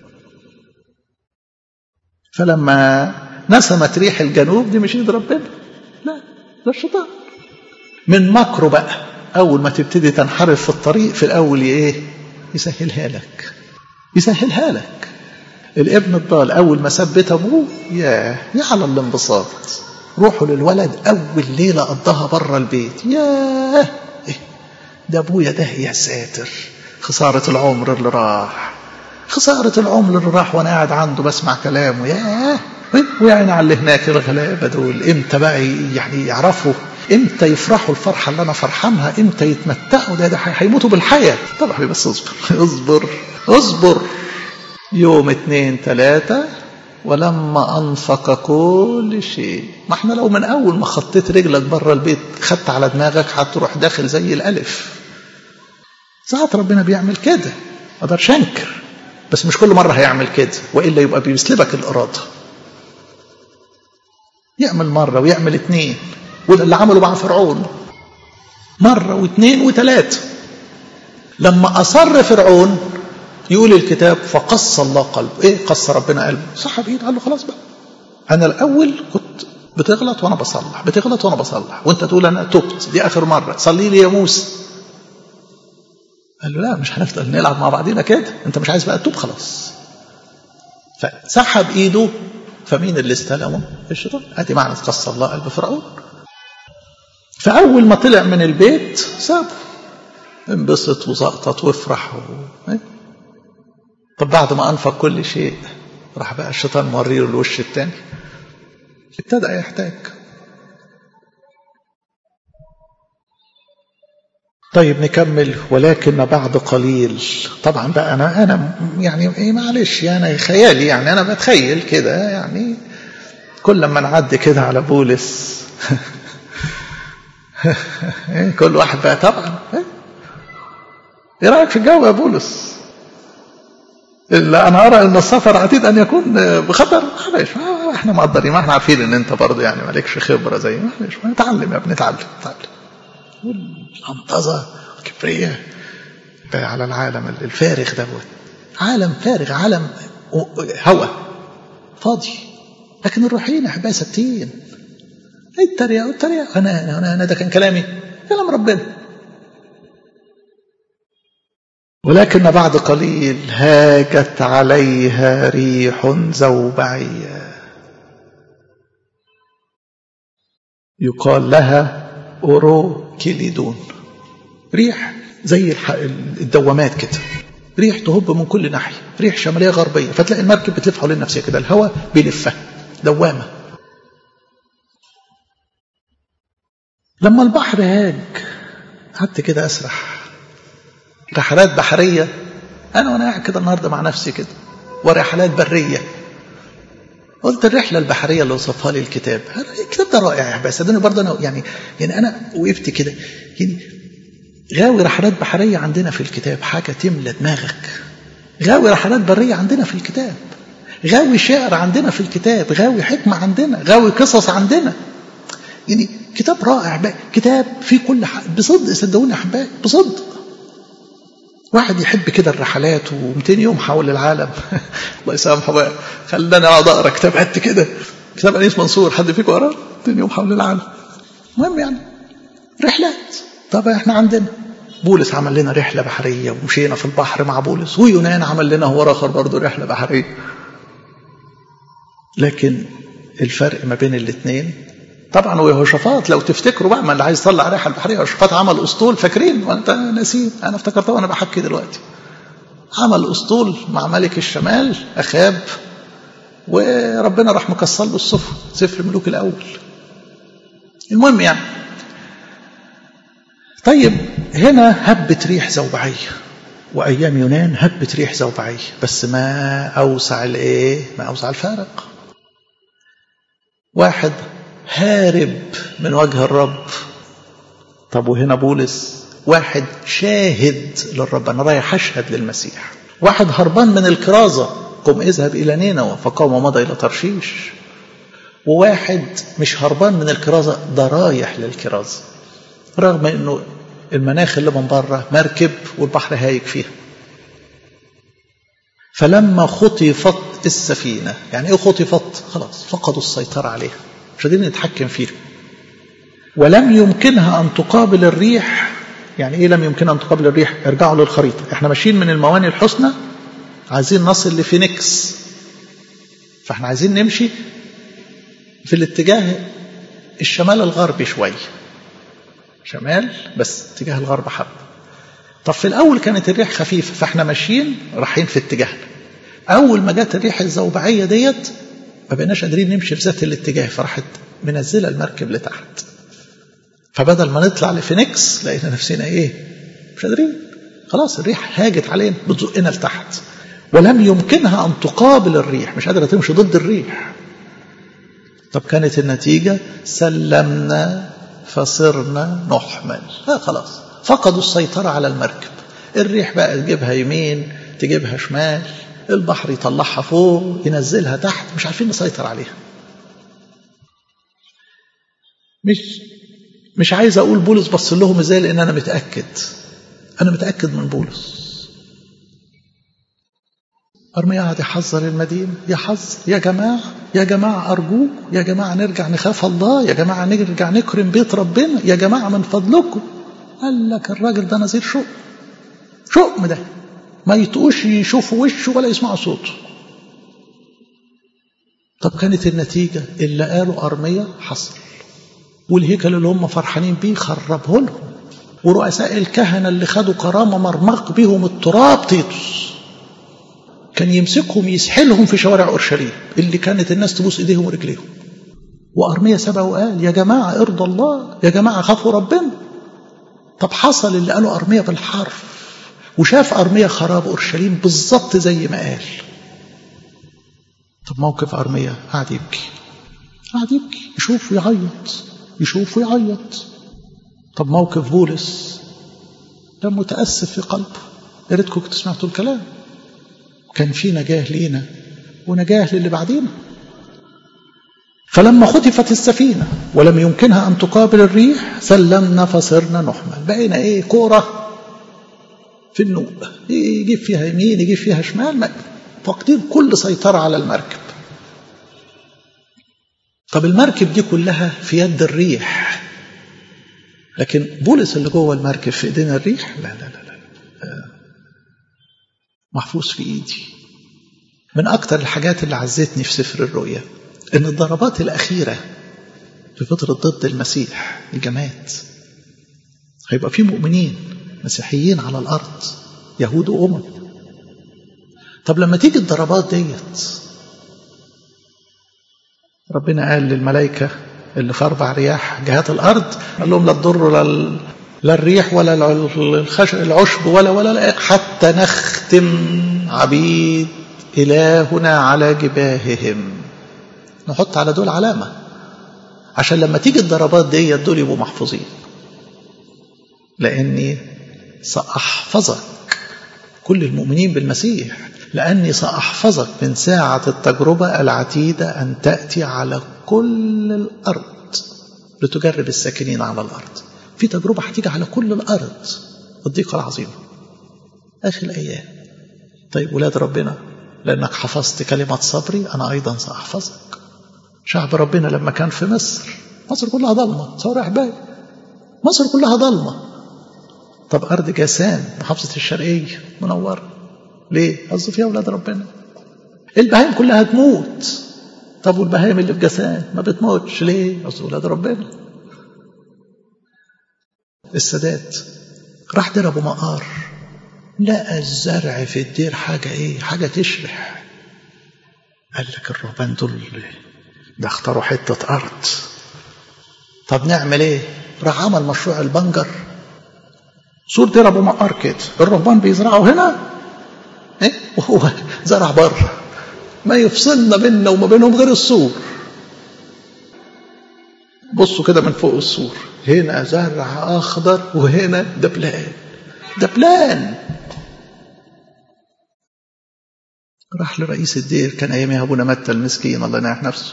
Speaker 1: فلما نسمت ريح الجنوب دي مش ايد ربنا. لا ده الشيطان. من مكره بقى اول ما تبتدي تنحرف في الطريق في الاول ايه؟ يسهلها لك. يسهلها لك. الابن الضال اول ما ثبت ابوه يا يا على الانبساط.
Speaker 2: روحوا للولد أول ليلة قضاها بره البيت ياه إيه ده أبويا ده يا ساتر خسارة العمر اللي راح خسارة العمر اللي راح وأنا قاعد عنده بسمع كلامه ياه ويعني على اللي هناك الغلابة دول امتى بقى يعني يعرفوا امتى يفرحوا الفرحة اللي انا فرحانها امتى يتمتعوا ده ده هيموتوا بالحياة طبعا بس اصبر اصبر اصبر يوم اتنين تلاتة ولما انفق كل شيء ما احنا لو من اول ما خطيت رجلك بره البيت خدت على دماغك هتروح داخل زي الالف ساعات ربنا بيعمل كده ما اقدرش انكر بس مش كل مره هيعمل كده والا يبقى بيسلبك الاراده يعمل مره ويعمل اتنين وده اللي عمله مع فرعون مرة واثنين وثلاثة لما أصر فرعون يقول الكتاب فقص الله قلبه إيه قص ربنا قلبه سحب إيده قال له خلاص بقى أنا الأول كنت بتغلط وأنا بصلح بتغلط وأنا بصلح وأنت تقول أنا تبت دي آخر مرة صلي لي يا موسى قال له لا مش هنفضل نلعب مع بعضينا كده أنت مش عايز بقى تتوب خلاص فسحب إيده فمين اللي استلمه؟ الشيطان ادي معنى قص الله قلب فرعون فأول ما طلع من البيت سابه انبسط وزقطط وافرح و... طب بعد ما أنفق كل شيء راح بقى الشيطان موري له الوش التاني ابتدأ يحتاج طيب نكمل ولكن بعد قليل طبعا بقى انا انا يعني ايه معلش يعني خيالي يعني انا بتخيل كده يعني كل لما نعدي كده على بولس كل واحد بقى طبعا ايه رايك في الجو يا بولس الا انا ارى ان السفر عتيد ان يكون بخطر معلش احنا مقدرين ما احنا عارفين ان انت برضه يعني مالكش خبره زي معلش نتعلم يا ابني نتعلم نتعلم والعنطزه والكبريه على العالم الفارغ دوت عالم فارغ عالم هوى فاضي لكن الروحيين احبائي ثابتين التريقة والتريقة أنا أنا أنا ده كان كلامي كلام ربنا ولكن بعد قليل هاجت عليها ريح زوبعية يقال لها أوروكيليدون ريح زي الدوامات كده ريح تهب من كل ناحية ريح شمالية غربية فتلاقي المركب بتلف حوالين نفسها كده الهواء بيلفها دوامة لما البحر هاج قعدت كده اسرح رحلات بحريه انا وانا قاعد كده النهارده مع نفسي كده ورحلات بريه قلت الرحله البحريه اللي وصفها لي الكتاب الكتاب ده رائع يا بس صدقني برضه انا يعني يعني انا وقفت كده يعني غاوي رحلات بحريه عندنا في الكتاب حاجه تملى دماغك غاوي رحلات بريه عندنا في الكتاب غاوي شعر عندنا في الكتاب غاوي حكمه عندنا غاوي قصص عندنا يعني كتاب رائع بقى كتاب فيه كل حاجة بصدق صدقوني يا احبائي بصدق واحد يحب كده الرحلات و200 يوم حول العالم الله يسامحه بقى خلاني اقعد اقرا كتاب قد كده كتاب انيس منصور حد فيكم قراه 200 يوم حول العالم المهم يعني رحلات طب احنا عندنا بولس عمل لنا رحله بحريه ومشينا في البحر مع بولس ويونان عمل لنا هو اخر برضه رحله بحريه لكن الفرق ما بين الاثنين طبعا ويهوشافاط لو تفتكروا بقى ما اللي عايز يطلع رحله البحريه يهوشافاط عمل اسطول فاكرين وانت ناسين انا افتكرتها وانا بحكي دلوقتي عمل اسطول مع ملك الشمال اخاب وربنا راح مكسر له الصفر سفر الملوك الاول المهم يعني طيب هنا هبت ريح زوبعيه وايام يونان هبت ريح زوبعيه بس ما اوسع الايه ما اوسع الفارق واحد هارب من وجه الرب طب وهنا بولس واحد شاهد للرب انا رايح اشهد للمسيح واحد هربان من الكرازه قم اذهب الى نينوى فقام ومضى الى ترشيش وواحد مش هربان من الكرازه ده رايح للكرازه رغم انه المناخ اللي من بره مركب والبحر هايج فيها فلما خطفت السفينه يعني ايه خطفت خلاص فقدوا السيطره عليها مش قادرين نتحكم فيها ولم يمكنها ان تقابل الريح يعني ايه لم يمكنها ان تقابل الريح ارجعوا للخريطه احنا ماشيين من المواني الحسنى عايزين نصل لفينيكس فاحنا عايزين نمشي في الاتجاه الشمال الغربي شوية شمال بس اتجاه الغرب حب طب في الأول كانت الريح خفيفة فاحنا ماشيين رايحين في اتجاهنا أول ما جت الريح الزوبعية ديت ما بقيناش قادرين نمشي في ذات الاتجاه فراحت منزلة المركب لتحت فبدل ما نطلع لفينيكس لقينا نفسنا ايه مش قادرين خلاص الريح هاجت علينا بتزقنا لتحت ولم يمكنها أن تقابل الريح مش قادرة تمشي ضد الريح طب كانت النتيجة سلمنا فصرنا نحمل ها خلاص فقدوا السيطرة على المركب الريح بقى تجيبها يمين تجيبها شمال البحر يطلعها فوق ينزلها تحت مش عارفين نسيطر عليها مش مش عايز اقول بولس بص لهم ازاي لان انا متاكد انا متاكد من بولس ارميا قاعد يحذر المدينه يحذر يا جماعه يا جماعه ارجوك يا جماعه نرجع نخاف الله يا جماعه نرجع نكرم بيت ربنا يا جماعه من فضلكم قال لك الراجل ده نظير شؤم شؤم ده ما يطقوش يشوفوا وشه ولا يسمعوا صوته طب كانت النتيجة اللي قالوا أرمية حصل والهيكل اللي هم فرحانين بيه خربه لهم ورؤساء الكهنة اللي خدوا كرامة مرمق بهم التراب تيتوس كان يمسكهم يسحلهم في شوارع أورشليم اللي كانت الناس تبوس إيديهم ورجليهم وأرمية سبق وقال يا جماعة ارضى الله يا جماعة خافوا ربنا طب حصل اللي قاله أرمية بالحرف وشاف أرمية خراب أورشليم بالظبط زي ما قال طب موقف أرمية قعد يبكي قعد يبكي يشوف ويعيط يشوف ويعيط طب موقف بولس ده متأسف في قلبه يا ريتكم كنتوا سمعتوا الكلام كان في نجاة لينا ونجاة للي بعدينا فلما خطفت السفينة ولم يمكنها أن تقابل الريح سلمنا فصرنا نحمل بقينا إيه كورة في النوء يجيب فيها يمين يجيب فيها شمال فاقدين كل سيطرة على المركب طب المركب دي كلها في يد الريح لكن بولس اللي جوه المركب في ايدينا الريح لا لا لا لا محفوظ في ايدي من اكتر الحاجات اللي عزتني في سفر الرؤيا ان الضربات الاخيره في فتره ضد المسيح الجماد هيبقى في مؤمنين مسيحيين على الارض يهود وامم طب لما تيجي الضربات ديت ربنا قال للملائكة اللي في أربع رياح جهات الأرض قال لهم لا تضروا لا, لا الريح ولا العشب ولا ولا لا حتى نختم عبيد إلهنا على جباههم نحط على دول علامة عشان لما تيجي الضربات ديت دول يبقوا محفوظين لأني سأحفظك كل المؤمنين بالمسيح لأني سأحفظك من ساعة التجربة العتيدة أن تأتي على كل الأرض لتجرب الساكنين على الأرض في تجربة هتيجي على كل الأرض الضيقة العظيمة آخر الأيام طيب ولاد ربنا لأنك حفظت كلمة صبري أنا أيضا سأحفظك شعب ربنا لما كان في مصر مصر كلها ضلمة تصور أحبابي مصر كلها ضلمة طب أرض جاسان محافظة الشرقية منورة ليه؟ قصده فيها أولاد ربنا البهايم كلها تموت طب والبهايم اللي في جسان ما بتموتش ليه؟ قصده أولاد ربنا السادات راح دير أبو مقار لقى الزرع في الدير حاجة إيه؟ حاجة تشرح قال لك الرهبان دول ده اختاروا حتة أرض طب نعمل إيه؟ راح عمل مشروع البنجر سور دير أبو مقار كده الرهبان بيزرعوا هنا إيه؟ وهو زرع بره ما يفصلنا بيننا وما بينهم غير السور بصوا كده من فوق السور هنا زرع اخضر وهنا دبلان دبلان راح لرئيس الدير كان ايامها ابونا متى المسكين الله ينعح نفسه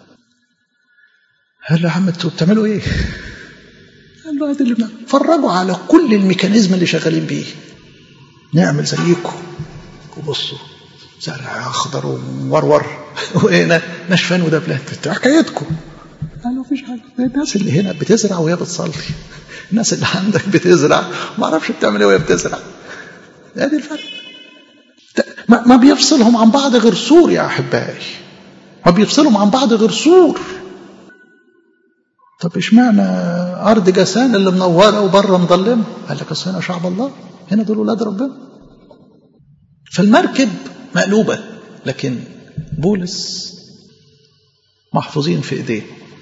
Speaker 2: قال له يا عم انتوا بتعملوا ايه؟ قال له اللي بنعمل فرجوا على كل الميكانيزم اللي شغالين بيه نعمل زيكم وبصوا زرع اخضر ومورور وهنا نشفان ودبلان حكايتكم قال له مفيش حاجه الناس اللي هنا بتزرع وهي بتصلي الناس اللي عندك بتزرع ما اعرفش بتعمل ايه وهي بتزرع ادي الفرق ما بيفصلهم عن بعض غير سور يا احبائي ما بيفصلهم عن بعض غير سور طب اشمعنى ارض جسان اللي منوره وبره مظلمه قال لك اصل هنا شعب الله هنا دول ولاد ربنا فالمركب مقلوبه لكن بولس محفوظين في ايديه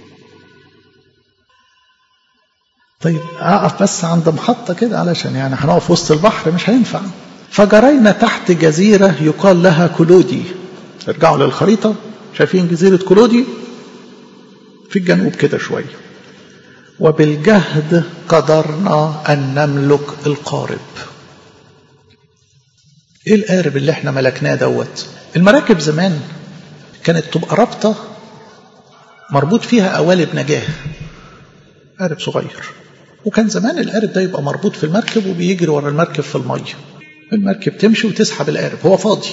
Speaker 2: طيب اقف بس عند محطه كده علشان يعني هنقف وسط البحر مش هينفع فجرينا تحت جزيره يقال لها كلودي ارجعوا للخريطه شايفين جزيره كلودي في الجنوب كده شويه وبالجهد قدرنا ان نملك القارب ايه القارب اللي احنا ملكناه دوت المراكب زمان كانت تبقى رابطه مربوط فيها قوالب نجاه قارب صغير وكان زمان القارب ده يبقى مربوط في المركب وبيجري ورا المركب في الميه المركب تمشي وتسحب القارب هو فاضي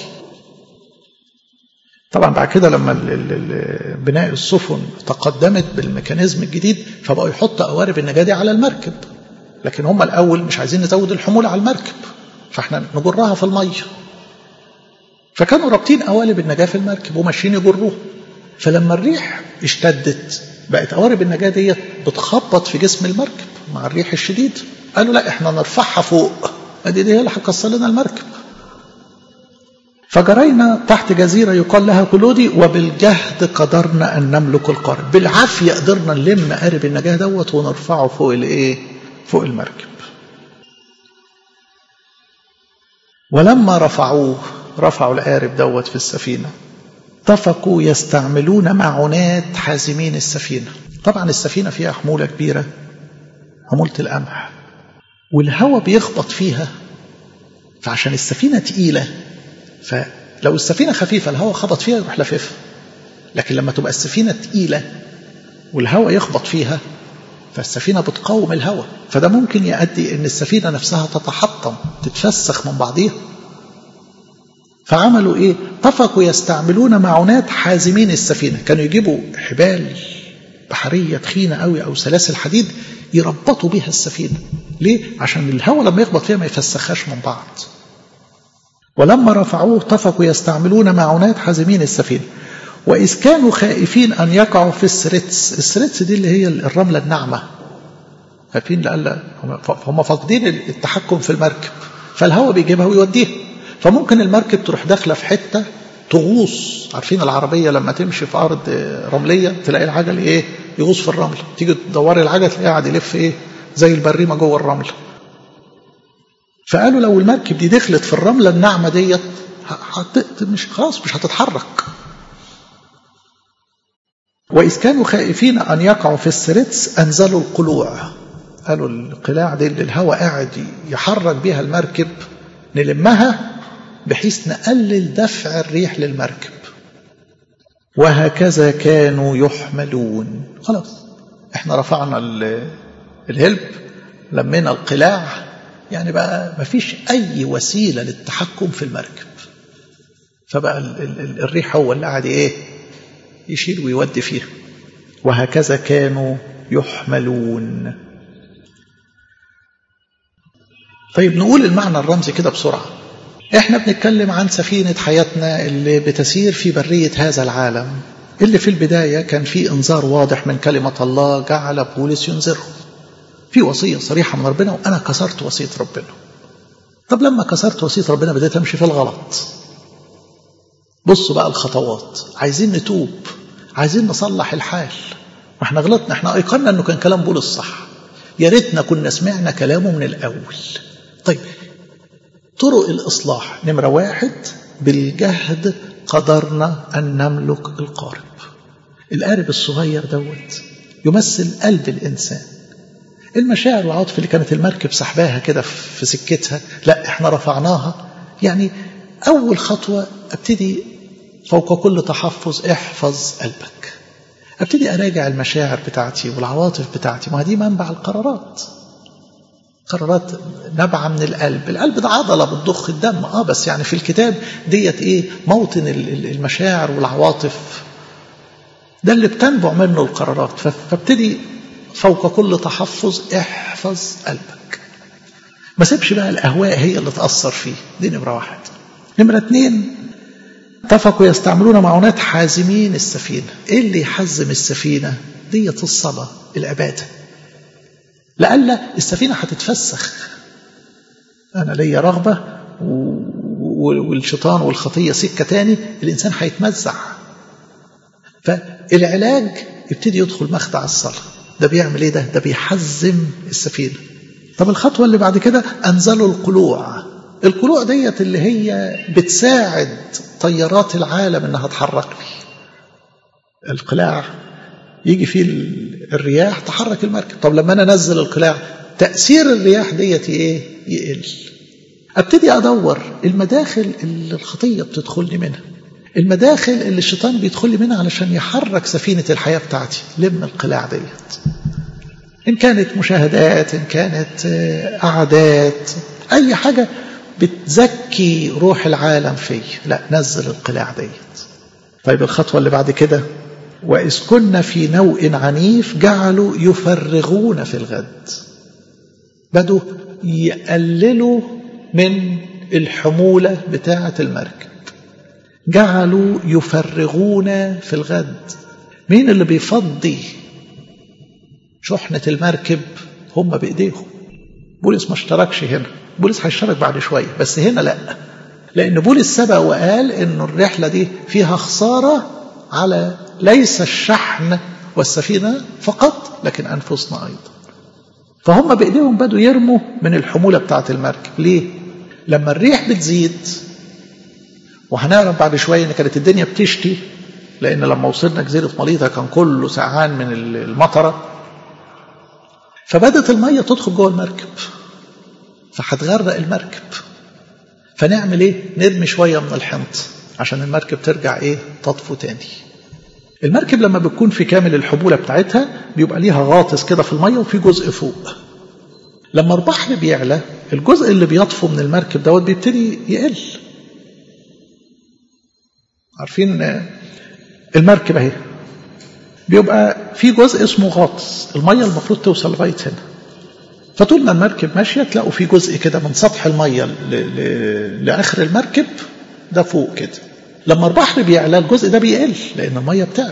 Speaker 2: طبعا بعد كده لما بناء السفن تقدمت بالميكانيزم الجديد فبقوا يحطوا قوارب النجاه دي على المركب لكن هم الاول مش عايزين نزود الحموله على المركب فاحنا نجرها في الميه فكانوا رابطين قوالب النجاه في المركب وماشيين يجروها فلما الريح اشتدت بقت قوارب النجاه ديت بتخبط في جسم المركب مع الريح الشديد قالوا لا احنا نرفعها فوق ادي دي هي اللي هتكسر لنا المركب فجرينا تحت جزيرة يقال لها كلودي وبالجهد قدرنا أن نملك القارب بالعافية قدرنا نلم قارب النجاة دوت ونرفعه فوق الإيه؟ فوق المركب ولما رفعوه رفعوا القارب دوت في السفينة اتفقوا يستعملون معونات حازمين السفينة طبعا السفينة فيها حمولة كبيرة حمولة القمح والهواء بيخبط فيها فعشان السفينة تقيلة فلو السفينة خفيفة الهواء خبط فيها يروح لففها لكن لما تبقى السفينة تقيلة والهواء يخبط فيها فالسفينة بتقاوم الهواء فده ممكن يؤدي ان السفينة نفسها تتحطم تتفسخ من بعضيها فعملوا ايه اتفقوا يستعملون معونات حازمين السفينة كانوا يجيبوا حبال بحرية تخينة قوي او سلاسل حديد يربطوا بيها السفينة ليه عشان الهواء لما يخبط فيها ما يفسخهاش من بعض ولما رفعوه اتفقوا يستعملون معونات حازمين السفينة وإذ كانوا خائفين أن يقعوا في السريتس السريتس دي اللي هي الرملة الناعمة خايفين لألا هم فاقدين التحكم في المركب فالهواء بيجيبها ويوديها فممكن المركب تروح داخلة في حتة تغوص عارفين العربية لما تمشي في أرض رملية تلاقي العجل إيه يغوص في الرمل تيجي تدوري العجل تلاقيه قاعد يلف إيه زي البريمة جوه الرمل فقالوا لو المركب دي دخلت في الرملة الناعمة ديت مش خلاص مش هتتحرك وإذ كانوا خائفين أن يقعوا في السريتس أنزلوا القلوع قالوا القلاع دي اللي الهواء قاعد يحرك بيها المركب نلمها بحيث نقلل دفع الريح للمركب وهكذا كانوا يحملون خلاص احنا رفعنا الهلب لمينا القلاع يعني بقى ما فيش أي وسيلة للتحكم في المركب فبقى ال ال الريح هو اللي قاعد إيه يشيل ويودي فيها وهكذا كانوا يحملون طيب نقول المعنى الرمزي كده بسرعة احنا بنتكلم عن سفينة حياتنا اللي بتسير في برية هذا العالم اللي في البداية كان في انذار واضح من كلمة الله جعل بولس ينذره في وصية صريحة من ربنا وأنا كسرت وصية ربنا طب لما كسرت وصية ربنا بديت أمشي في الغلط بصوا بقى الخطوات عايزين نتوب عايزين نصلح الحال ما احنا غلطنا احنا ايقنا انه كان كلام بولس صح يا ريتنا كنا سمعنا كلامه من الاول طيب طرق الاصلاح نمره واحد بالجهد قدرنا ان نملك القارب القارب الصغير دوت يمثل قلب الانسان المشاعر والعواطف اللي كانت المركب سحباها كده في سكتها لا احنا رفعناها يعني اول خطوه ابتدي فوق كل تحفظ احفظ قلبك ابتدي اراجع المشاعر بتاعتي والعواطف بتاعتي ما دي منبع القرارات قرارات نابعة من القلب القلب ده عضلة بتضخ الدم اه بس يعني في الكتاب ديت ايه موطن المشاعر والعواطف ده اللي بتنبع منه القرارات فابتدي فوق كل تحفظ احفظ قلبك ما سيبش بقى الاهواء هي اللي تاثر فيه دي نمره واحد نمره اتنين اتفقوا يستعملون معونات حازمين السفينه ايه اللي يحزم السفينه ديت الصلاة العبادة لألا السفينة هتتفسخ أنا ليا رغبة والشيطان والخطية سكة تاني الإنسان هيتمزع فالعلاج يبتدي يدخل مخدع الصلاة ده بيعمل ايه ده ده بيحزم السفينة طب الخطوة اللي بعد كده أنزلوا القلوع القلوع ديت اللي هي بتساعد طيارات العالم انها تحركني القلاع يجي فيه الرياح تحرك المركب طب لما انا انزل القلاع تاثير الرياح ديت ايه يقل ابتدي ادور المداخل اللي الخطيه بتدخلني منها المداخل اللي الشيطان بيدخل لي منها علشان يحرك سفينه الحياه بتاعتي لم القلاع ديت ان كانت مشاهدات ان كانت قعدات اي حاجه بتزكي روح العالم فيه لا نزل القلاع ديت طيب الخطوة اللي بعد كده وإذ كنا في نوء عنيف جعلوا يفرغون في الغد بدوا يقللوا من الحمولة بتاعة المركب جعلوا يفرغون في الغد مين اللي بيفضي شحنة المركب هم بإيديهم بولس ما اشتركش هنا بولس هيشترك بعد شوية بس هنا لا لأن بولس سبق وقال إنه الرحلة دي فيها خسارة على ليس الشحن والسفينة فقط لكن أنفسنا أيضا فهم بإيديهم بدوا يرموا من الحمولة بتاعة المركب ليه؟ لما الريح بتزيد وهنعرف بعد شوية إن كانت الدنيا بتشتي لأن لما وصلنا جزيرة ماليطا كان كله سعان من المطرة فبدت المية تدخل جوه المركب فهتغرق المركب فنعمل ايه نرمي شوية من الحنط عشان المركب ترجع ايه تطفو تاني المركب لما بتكون في كامل الحمولة بتاعتها بيبقى ليها غاطس كده في المية وفي جزء فوق لما البحر بيعلى الجزء اللي بيطفو من المركب دوت بيبتدي يقل عارفين المركب اهي بيبقى في جزء اسمه غاطس المية المفروض توصل لغاية هنا فطول ما المركب ماشية تلاقوا في جزء كده من سطح المية ل... ل... لآخر المركب ده فوق كده لما البحر بيعلى الجزء ده بيقل لأن المية بتعلى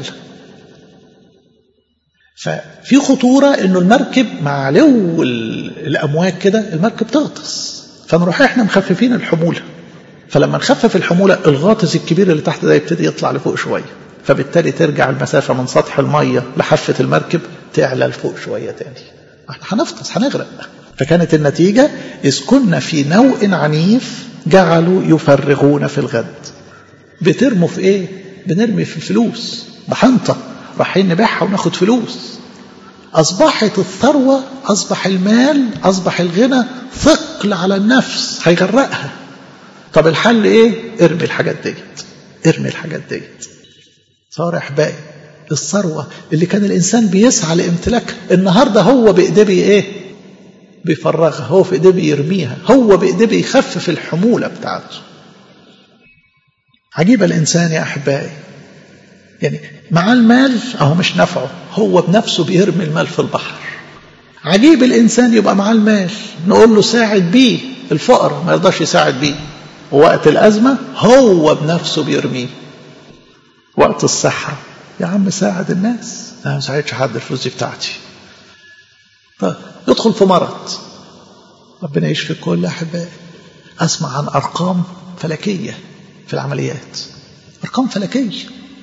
Speaker 2: ففي خطورة انه المركب مع علو الامواج كده المركب تغطس فنروح احنا مخففين الحمولة فلما نخفف الحمولة الغاطس الكبير اللي تحت ده يبتدي يطلع لفوق شوية فبالتالي ترجع المسافة من سطح المية لحافة المركب تعلى لفوق شوية تاني احنا هنغطس هنغرق فكانت النتيجة إذ كنا في نوء عنيف جعلوا يفرغون في الغد بترموا في ايه بنرمي في الفلوس بحنطة رايحين نبيعها وناخد فلوس أصبحت الثروة أصبح المال أصبح الغنى ثقل على النفس هيغرقها طب الحل ايه ارمي الحاجات ديت ارمي الحاجات ديت صار احبائي الثروة اللي كان الإنسان بيسعى لامتلاكها النهاردة هو بإيديه إيه بيفرغها هو في إيديه بيرميها هو بإيديه بيخفف الحمولة بتاعته عجيب الإنسان يا أحبائي يعني مع المال أهو مش نفعه هو بنفسه بيرمي المال في البحر عجيب الإنسان يبقى مع المال نقول له ساعد بيه الفقر ما يرضاش يساعد بيه ووقت الأزمة هو بنفسه بيرميه وقت الصحة يا عم ساعد الناس انا ما ساعدش حد الفلوس دي بتاعتي طيب يدخل في مرض ربنا يشفي كل احبائي اسمع عن ارقام فلكيه في العمليات ارقام فلكيه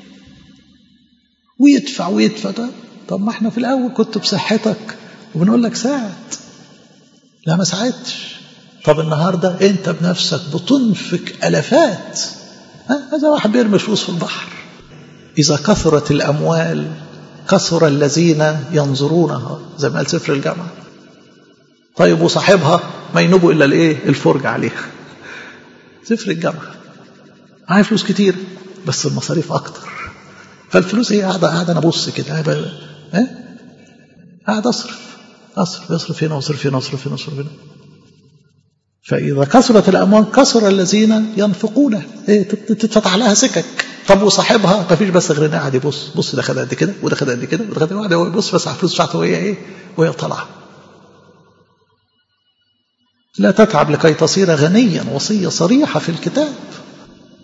Speaker 2: ويدفع ويدفع ده طب ما احنا في الاول كنت بصحتك وبنقول لك ساعد لا ما ساعدتش طب النهارده انت بنفسك بتنفق الافات هذا واحد بيرمي فلوس في البحر إذا كثرت الأموال كثر الذين ينظرونها زي ما قال سفر الجامعة طيب وصاحبها ما ينوبوا إلا الإيه الفرج عليها سفر الجامعة معايا فلوس كتير بس المصاريف أكتر فالفلوس هي قاعدة قاعدة أنا أبص كده قاعد ها قاعد أصرف أصرف يصرف هنا وأصرف هنا وأصرف هنا وأصرف هنا فإذا كثرت الأموال كثر الذين ينفقون إيه تتفتح لها سكك طب وصاحبها ما فيش بس غير انه قاعد يبص بص ده خد قد كده وده خد قد كده وده خد قد هو يبص بس على الفلوس بتاعته وهي ايه وهي طالعه لا تتعب لكي تصير غنيا وصيه صريحه في الكتاب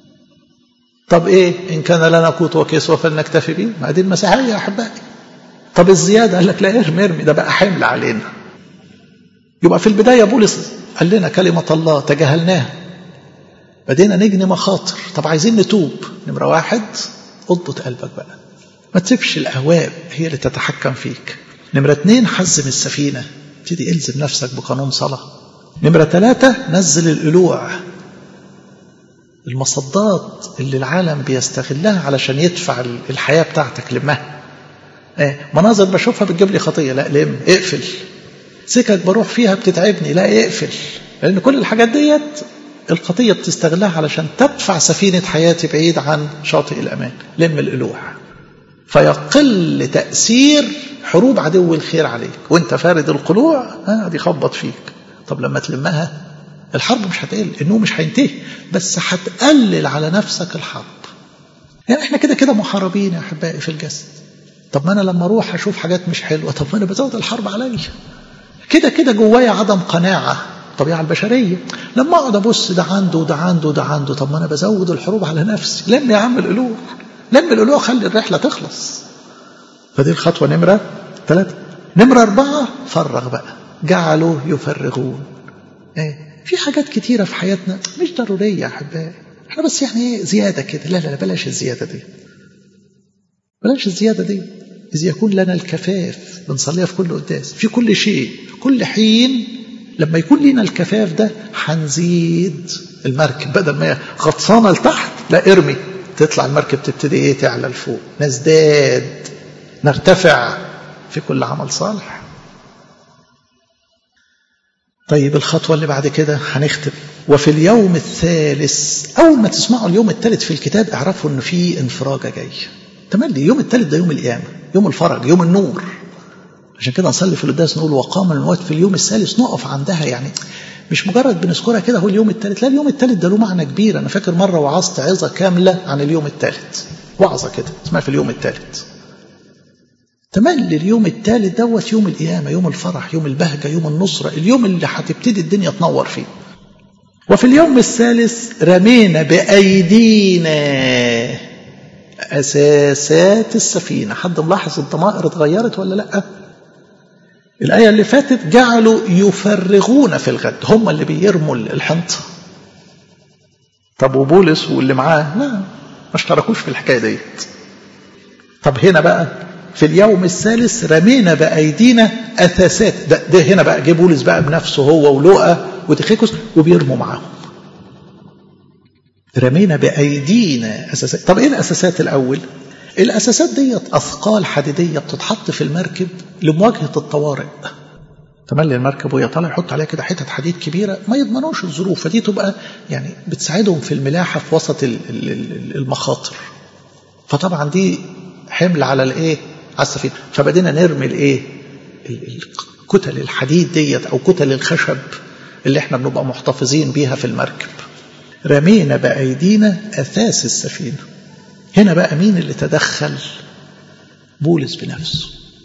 Speaker 2: طب ايه ان كان لنا قوت وكسوه فلنكتفي به ما دي المسيحيه يا احبائي طب الزيادة قال لك لا ارمي ارمي ده بقى حمل علينا يبقى في البداية بولس قال لنا كلمة الله تجاهلناها بدينا نجني مخاطر طب عايزين نتوب نمرة واحد اضبط قلبك بقى ما تسيبش الأهواء هي اللي تتحكم فيك نمرة اتنين حزم السفينة ابتدي الزم نفسك بقانون صلاة نمرة ثلاثة نزل القلوع المصدات اللي العالم بيستغلها علشان يدفع الحياة بتاعتك لمها ايه مناظر بشوفها بتجيب لي خطية لا لم اقفل سكك بروح فيها بتتعبني لا اقفل لأن كل الحاجات ديت الخطية بتستغلها علشان تدفع سفينة حياتي بعيد عن شاطئ الأمان لم القلوع فيقل تأثير حروب عدو الخير عليك وانت فارد القلوع ها دي خبط فيك طب لما تلمها الحرب مش هتقل النوم مش هينتهي بس هتقلل على نفسك الحرب يعني احنا كده كده محاربين يا احبائي في الجسد طب ما انا لما اروح اشوف حاجات مش حلوه طب ما انا بزود الحرب عليا كده كده جوايا عدم قناعه الطبيعه البشريه لما اقعد ابص ده عنده وده عنده وده عنده طب ما انا بزود الحروب على نفسي لم يا عم القلوع لم القلوع خلي الرحله تخلص فدي الخطوه نمره ثلاثه نمره اربعه فرغ بقى جعلوا يفرغون ايه في حاجات كتيرة في حياتنا مش ضرورية يا أحبائي احنا بس يعني ايه زيادة كده لا لا بلاش الزيادة دي بلاش الزيادة دي إذ يكون لنا الكفاف بنصليها في كل قداس في كل شيء كل حين لما يكون لنا الكفاف ده هنزيد المركب بدل ما هي غطسانة لتحت لا ارمي تطلع المركب تبتدي ايه تعلى لفوق نزداد نرتفع في كل عمل صالح طيب الخطوة اللي بعد كده هنختم وفي اليوم الثالث أول ما تسمعوا اليوم الثالث في الكتاب اعرفوا إنه في انفراجة جاي تملي اليوم الثالث ده يوم القيامة يوم الفرج يوم النور عشان كده نصلي في القداس نقول وقام الموت في اليوم الثالث نقف عندها يعني مش مجرد بنذكرها كده هو اليوم الثالث لا اليوم الثالث ده له معنى كبير أنا فاكر مرة وعظت عظة كاملة عن اليوم الثالث وعظة كده اسمها في اليوم الثالث تملي اليوم الثالث دوت يوم القيامة يوم الفرح يوم البهجة يوم النصرة اليوم اللي هتبتدي الدنيا تنور فيه وفي اليوم الثالث رمينا بأيدينا أساسات السفينة حد ملاحظ الضمائر اتغيرت ولا لأ الآية اللي فاتت جعلوا يفرغون في الغد هم اللي بيرموا الحنطة طب وبولس واللي معاه لا ما اشتركوش في الحكاية ديت طب هنا بقى في اليوم الثالث رمينا بأيدينا أثاثات ده, ده هنا بقى جه بولس بقى بنفسه هو ولوقا وتخيكوس وبيرموا معاهم رمينا بأيدينا أساسات طب إيه الأساسات الأول الأساسات ديت أثقال حديدية بتتحط في المركب لمواجهة الطوارئ تملي المركب وهي طالع يحط عليها كده حتت حديد كبيره ما يضمنوش الظروف فدي تبقى يعني بتساعدهم في الملاحه في وسط المخاطر فطبعا دي حمل على الايه على السفينه فبدينا نرمي الايه كتل الحديد ديت او كتل الخشب اللي احنا بنبقى محتفظين بيها في المركب رمينا بايدينا اثاث السفينه هنا بقى مين اللي تدخل بولس بنفسه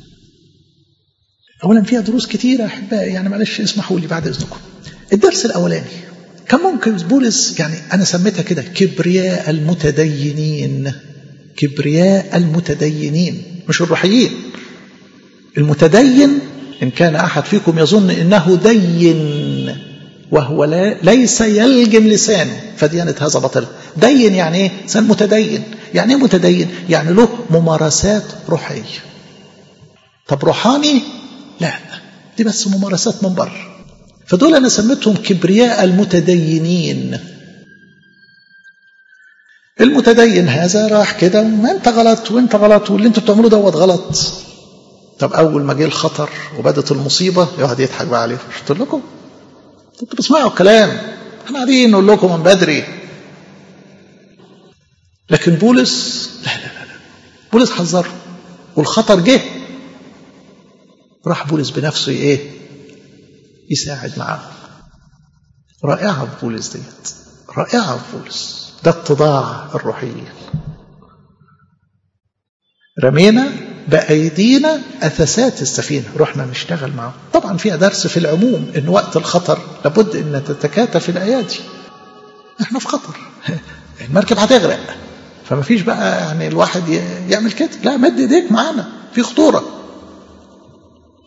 Speaker 2: اولا فيها دروس كتيره احبائي يعني معلش اسمحوا لي بعد اذنكم الدرس الاولاني كان ممكن بولس يعني انا سميتها كده كبرياء المتدينين كبرياء المتدينين مش الروحيين المتدين إن كان أحد فيكم يظن إنه دين وهو لا ليس يلجم لسانه فديانة هذا بطل دين يعني إيه؟ إنسان متدين يعني إيه متدين؟ يعني له ممارسات روحية طب روحاني؟ لا دي بس ممارسات من بره فدول أنا سميتهم كبرياء المتدينين المتدين هذا راح كده ما انت غلط وانت غلط واللي انتوا بتعملوه دوت غلط طب اول ما جه الخطر وبدت المصيبه يقعد يضحك بقى عليه مش قلت لكم انتوا بتسمعوا الكلام احنا قاعدين نقول لكم من بدري لكن بولس لا لا لا, لا. بولس حذره والخطر جه راح بولس بنفسه ايه يساعد معاه رائعه في بولس ديت رائعه في بولس ده اتضاع الروحيين رمينا بأيدينا أثاثات السفينة رحنا نشتغل معهم طبعا فيها درس في العموم إن وقت الخطر لابد أن تتكاتف الأيادي احنا في خطر المركب هتغرق فما فيش بقى يعني الواحد يعمل كده لا مد ايديك معانا في خطورة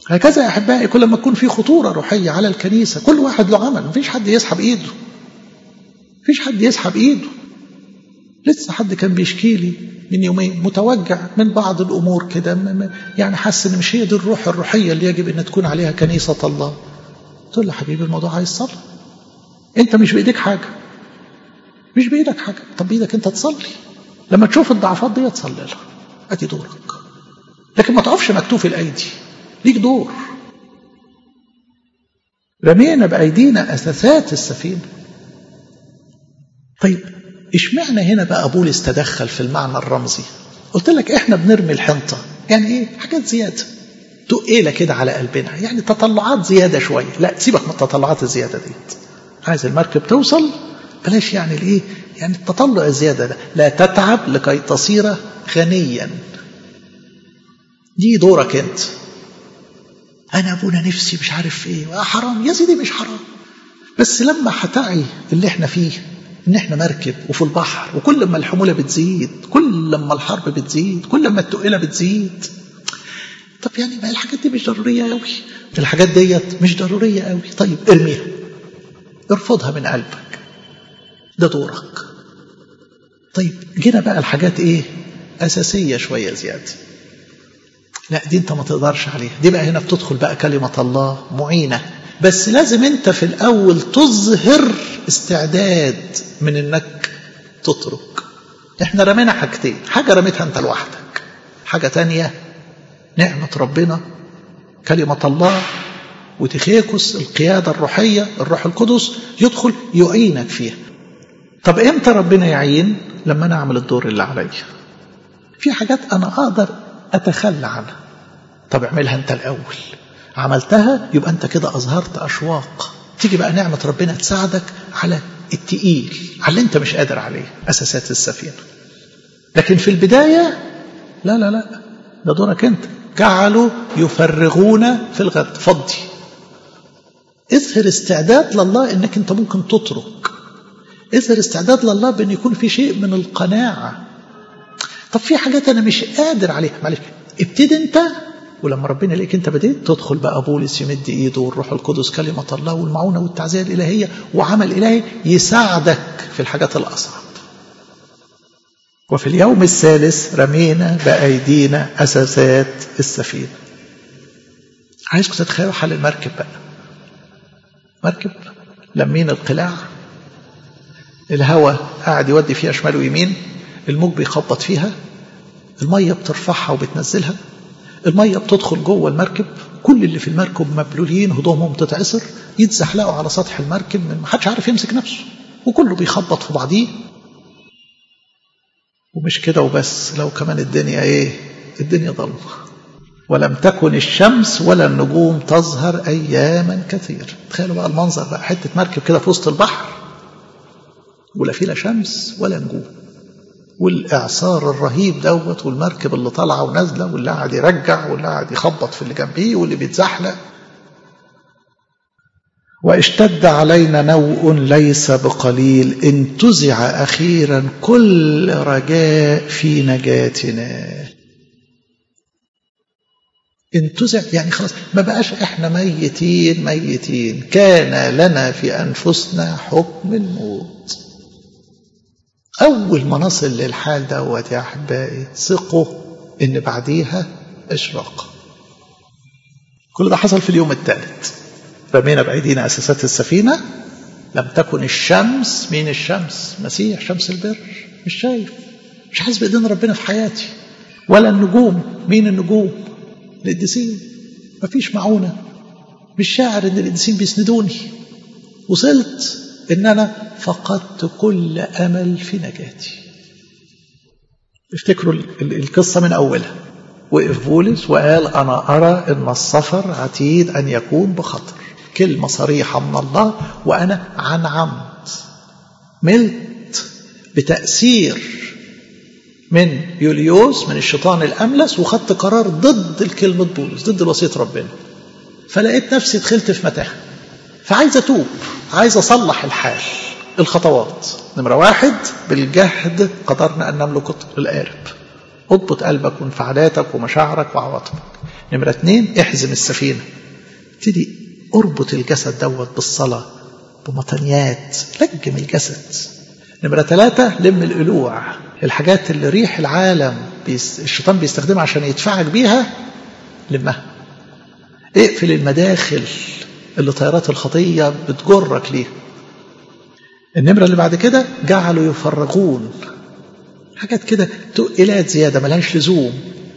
Speaker 2: هكذا يا أحبائي كل ما تكون في خطورة روحية على الكنيسة كل واحد له عمل مفيش حد يسحب إيده مفيش حد يسحب إيده لسه حد كان بيشكي لي من يومين متوجع من بعض الأمور كده يعني حاسس إن مش هي دي الروح الروحية اللي يجب أن تكون عليها كنيسة الله قلت له حبيبي الموضوع عايز صلاة أنت مش بإيديك حاجة مش بإيدك حاجة طب بإيدك أنت تصلي لما تشوف الضعفات دي تصلي لها أدي دورك لكن ما تقفش مكتوف الأيدي ليك دور رمينا بأيدينا أساسات السفينة طيب اشمعنى هنا بقى بولس تدخل في المعنى الرمزي قلت لك احنا بنرمي الحنطة يعني ايه حاجات زيادة تقيلة كده على قلبنا يعني تطلعات زيادة شوية لا سيبك من التطلعات الزيادة دي عايز المركب توصل بلاش يعني الايه يعني التطلع الزيادة ده لا تتعب لكي تصير غنيا دي دورك انت انا ابونا نفسي مش عارف ايه حرام يا سيدي مش حرام بس لما هتعي اللي احنا فيه ان احنا مركب وفي البحر وكل ما الحموله بتزيد كل ما الحرب بتزيد كل ما التقيله بتزيد طب يعني ما الحاجات دي مش ضروريه قوي الحاجات ديت مش ضروريه قوي طيب ارميها ارفضها من قلبك ده دورك طيب جينا بقى الحاجات ايه اساسيه شويه زياده لا دي انت ما تقدرش عليها دي بقى هنا بتدخل بقى كلمه الله معينه بس لازم انت في الاول تظهر استعداد من انك تترك احنا رمينا حاجتين حاجه رميتها انت لوحدك حاجه تانية نعمه ربنا كلمه الله وتخيكس القياده الروحيه الروح القدس يدخل يعينك فيها طب امتى ربنا يعين لما انا اعمل الدور اللي عليا في حاجات انا اقدر اتخلى عنها طب اعملها انت الاول عملتها يبقى انت كده اظهرت اشواق تيجي بقى نعمه ربنا تساعدك على التقيل على اللي انت مش قادر عليه اساسات السفينه لكن في البدايه لا لا لا ده دورك انت جعلوا يفرغون في الغد فضي اظهر استعداد لله انك انت ممكن تترك اظهر استعداد لله بان يكون في شيء من القناعه طب في حاجات انا مش قادر عليها معلش ابتدي انت ولما ربنا يلاقيك انت بديت تدخل بقى بولس يمد ايده والروح القدس كلمه الله والمعونه والتعزيه الالهيه وعمل الهي يساعدك في الحاجات الاصعب. وفي اليوم الثالث رمينا بايدينا اساسات السفينه. عايزكم تتخيلوا حال المركب بقى. مركب لمين القلاع الهواء قاعد يودي فيها شمال ويمين الموج بيخبط فيها الميه بترفعها وبتنزلها المية بتدخل جوه المركب كل اللي في المركب مبلولين هدومهم تتعصر يتزحلقوا على سطح المركب من محدش عارف يمسك نفسه وكله بيخبط في بعضيه ومش كده وبس لو كمان الدنيا ايه الدنيا ضلمة ولم تكن الشمس ولا النجوم تظهر اياما كثير تخيلوا بقى المنظر بقى حتة مركب كده في وسط البحر ولا فيه لا شمس ولا نجوم والاعصار الرهيب دوت والمركب اللي طالعه ونازله واللي قاعد يرجع واللي قاعد يخبط في اللي جنبيه واللي بيتزحلق واشتد علينا نوء ليس بقليل انتزع اخيرا كل رجاء في نجاتنا انتزع يعني خلاص ما بقاش احنا ميتين ميتين كان لنا في انفسنا حكم الموت أول ما نصل للحال دوت يا أحبائي ثقوا إن بعديها إشراق كل ده حصل في اليوم الثالث رمينا بأيدينا أساسات السفينة لم تكن الشمس مين الشمس مسيح شمس البر مش شايف مش حاسس بإيدين ربنا في حياتي ولا النجوم مين النجوم القديسين مفيش معونة مش شاعر إن القديسين بيسندوني وصلت إن أنا فقدت كل أمل في نجاتي افتكروا القصة من أولها وقف بولس وقال أنا أرى أن السفر عتيد أن يكون بخطر كلمة صريحة من الله وأنا عن عمد ملت بتأثير من يوليوس من الشيطان الأملس وخدت قرار ضد الكلمة بولس ضد الوصية ربنا فلقيت نفسي دخلت في متاهة فعايز أتوب عايز أصلح الحال الخطوات نمرة واحد بالجهد قدرنا أن نملك القارب اضبط قلبك وانفعالاتك ومشاعرك وعواطفك نمرة اتنين احزم السفينة ابتدي اربط الجسد دوت بالصلاة بمطنيات لجم الجسد نمرة ثلاثة لم القلوع الحاجات اللي ريح العالم بيس الشيطان بيستخدمها عشان يدفعك بيها لمها اقفل المداخل اللي طيارات الخطية بتجرك ليها النمرة اللي بعد كده جعلوا يفرغون حاجات كده تقلات زيادة ملهاش لزوم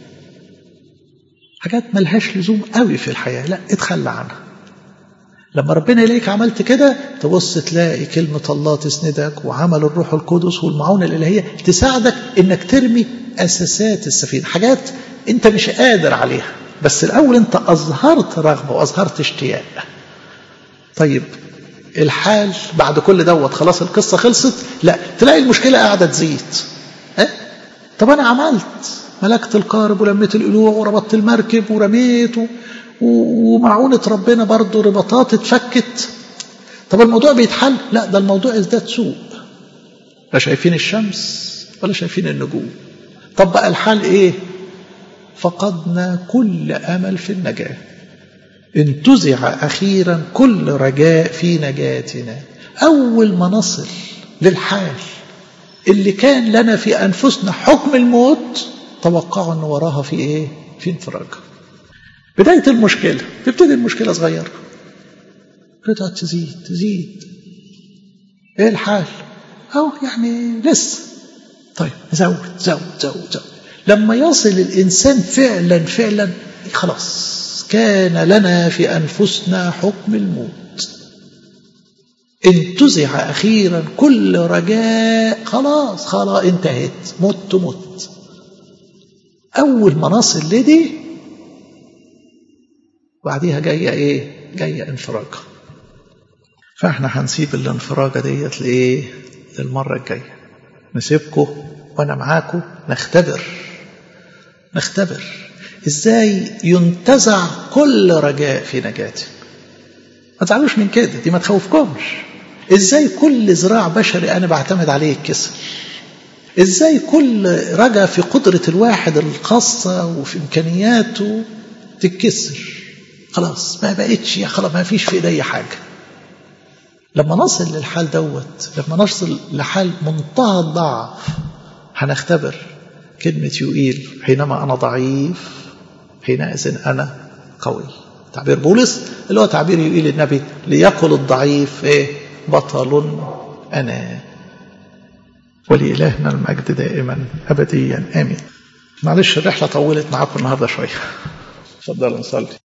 Speaker 2: حاجات ملهاش لزوم قوي في الحياة لا اتخلى عنها لما ربنا يلاقيك عملت كده تبص تلاقي كلمة الله تسندك وعمل الروح القدس والمعونة الإلهية تساعدك إنك ترمي أساسات السفينة حاجات أنت مش قادر عليها بس الأول أنت أظهرت رغبة وأظهرت اشتياق طيب الحال بعد كل دوت خلاص القصة خلصت لا تلاقي المشكلة قاعدة تزيد أه؟ طب أنا عملت ملكت القارب ولميت القلوع وربطت المركب ورميت ومعونة ربنا برضه رباطات اتفكت طب الموضوع بيتحل لا ده الموضوع ازداد سوء لا شايفين الشمس ولا شايفين النجوم طب بقى الحال ايه فقدنا كل امل في النجاه انتزع اخيرا كل رجاء في نجاتنا اول ما نصل للحال اللي كان لنا في انفسنا حكم الموت توقعوا ان وراها في ايه في انفراج بدايه المشكله تبتدي المشكله صغيره بتقعد تزيد تزيد ايه الحال اهو يعني لسه طيب زود زود زود زود لما يصل الانسان فعلا فعلا خلاص كان لنا في انفسنا حكم الموت انتزع اخيرا كل رجاء خلاص خلاص انتهت مت مت اول ما نصل لدي بعديها جايه ايه جايه انفراجه فاحنا هنسيب الانفراجه ديت لايه للمره الجايه نسيبكم وانا معاكم نختبر نختبر ازاي ينتزع كل رجاء في نجاتي ما تزعلوش من كده دي ما تخوفكمش ازاي كل ذراع بشري انا بعتمد عليه يتكسر ازاي كل رجا في قدرة الواحد الخاصة وفي امكانياته تتكسر خلاص ما بقتش يا خلاص ما فيش في ايدي حاجة لما نصل للحال دوت لما نصل لحال منتهى الضعف هنختبر كلمة يوئيل حينما أنا ضعيف حينئذ أنا قوي تعبير بولس اللي هو تعبير يوئيل النبي ليقل الضعيف إيه بطل أنا ولإلهنا المجد دائما أبديا آمين معلش الرحلة طولت معاكم النهاردة شوية اتفضلوا نصلي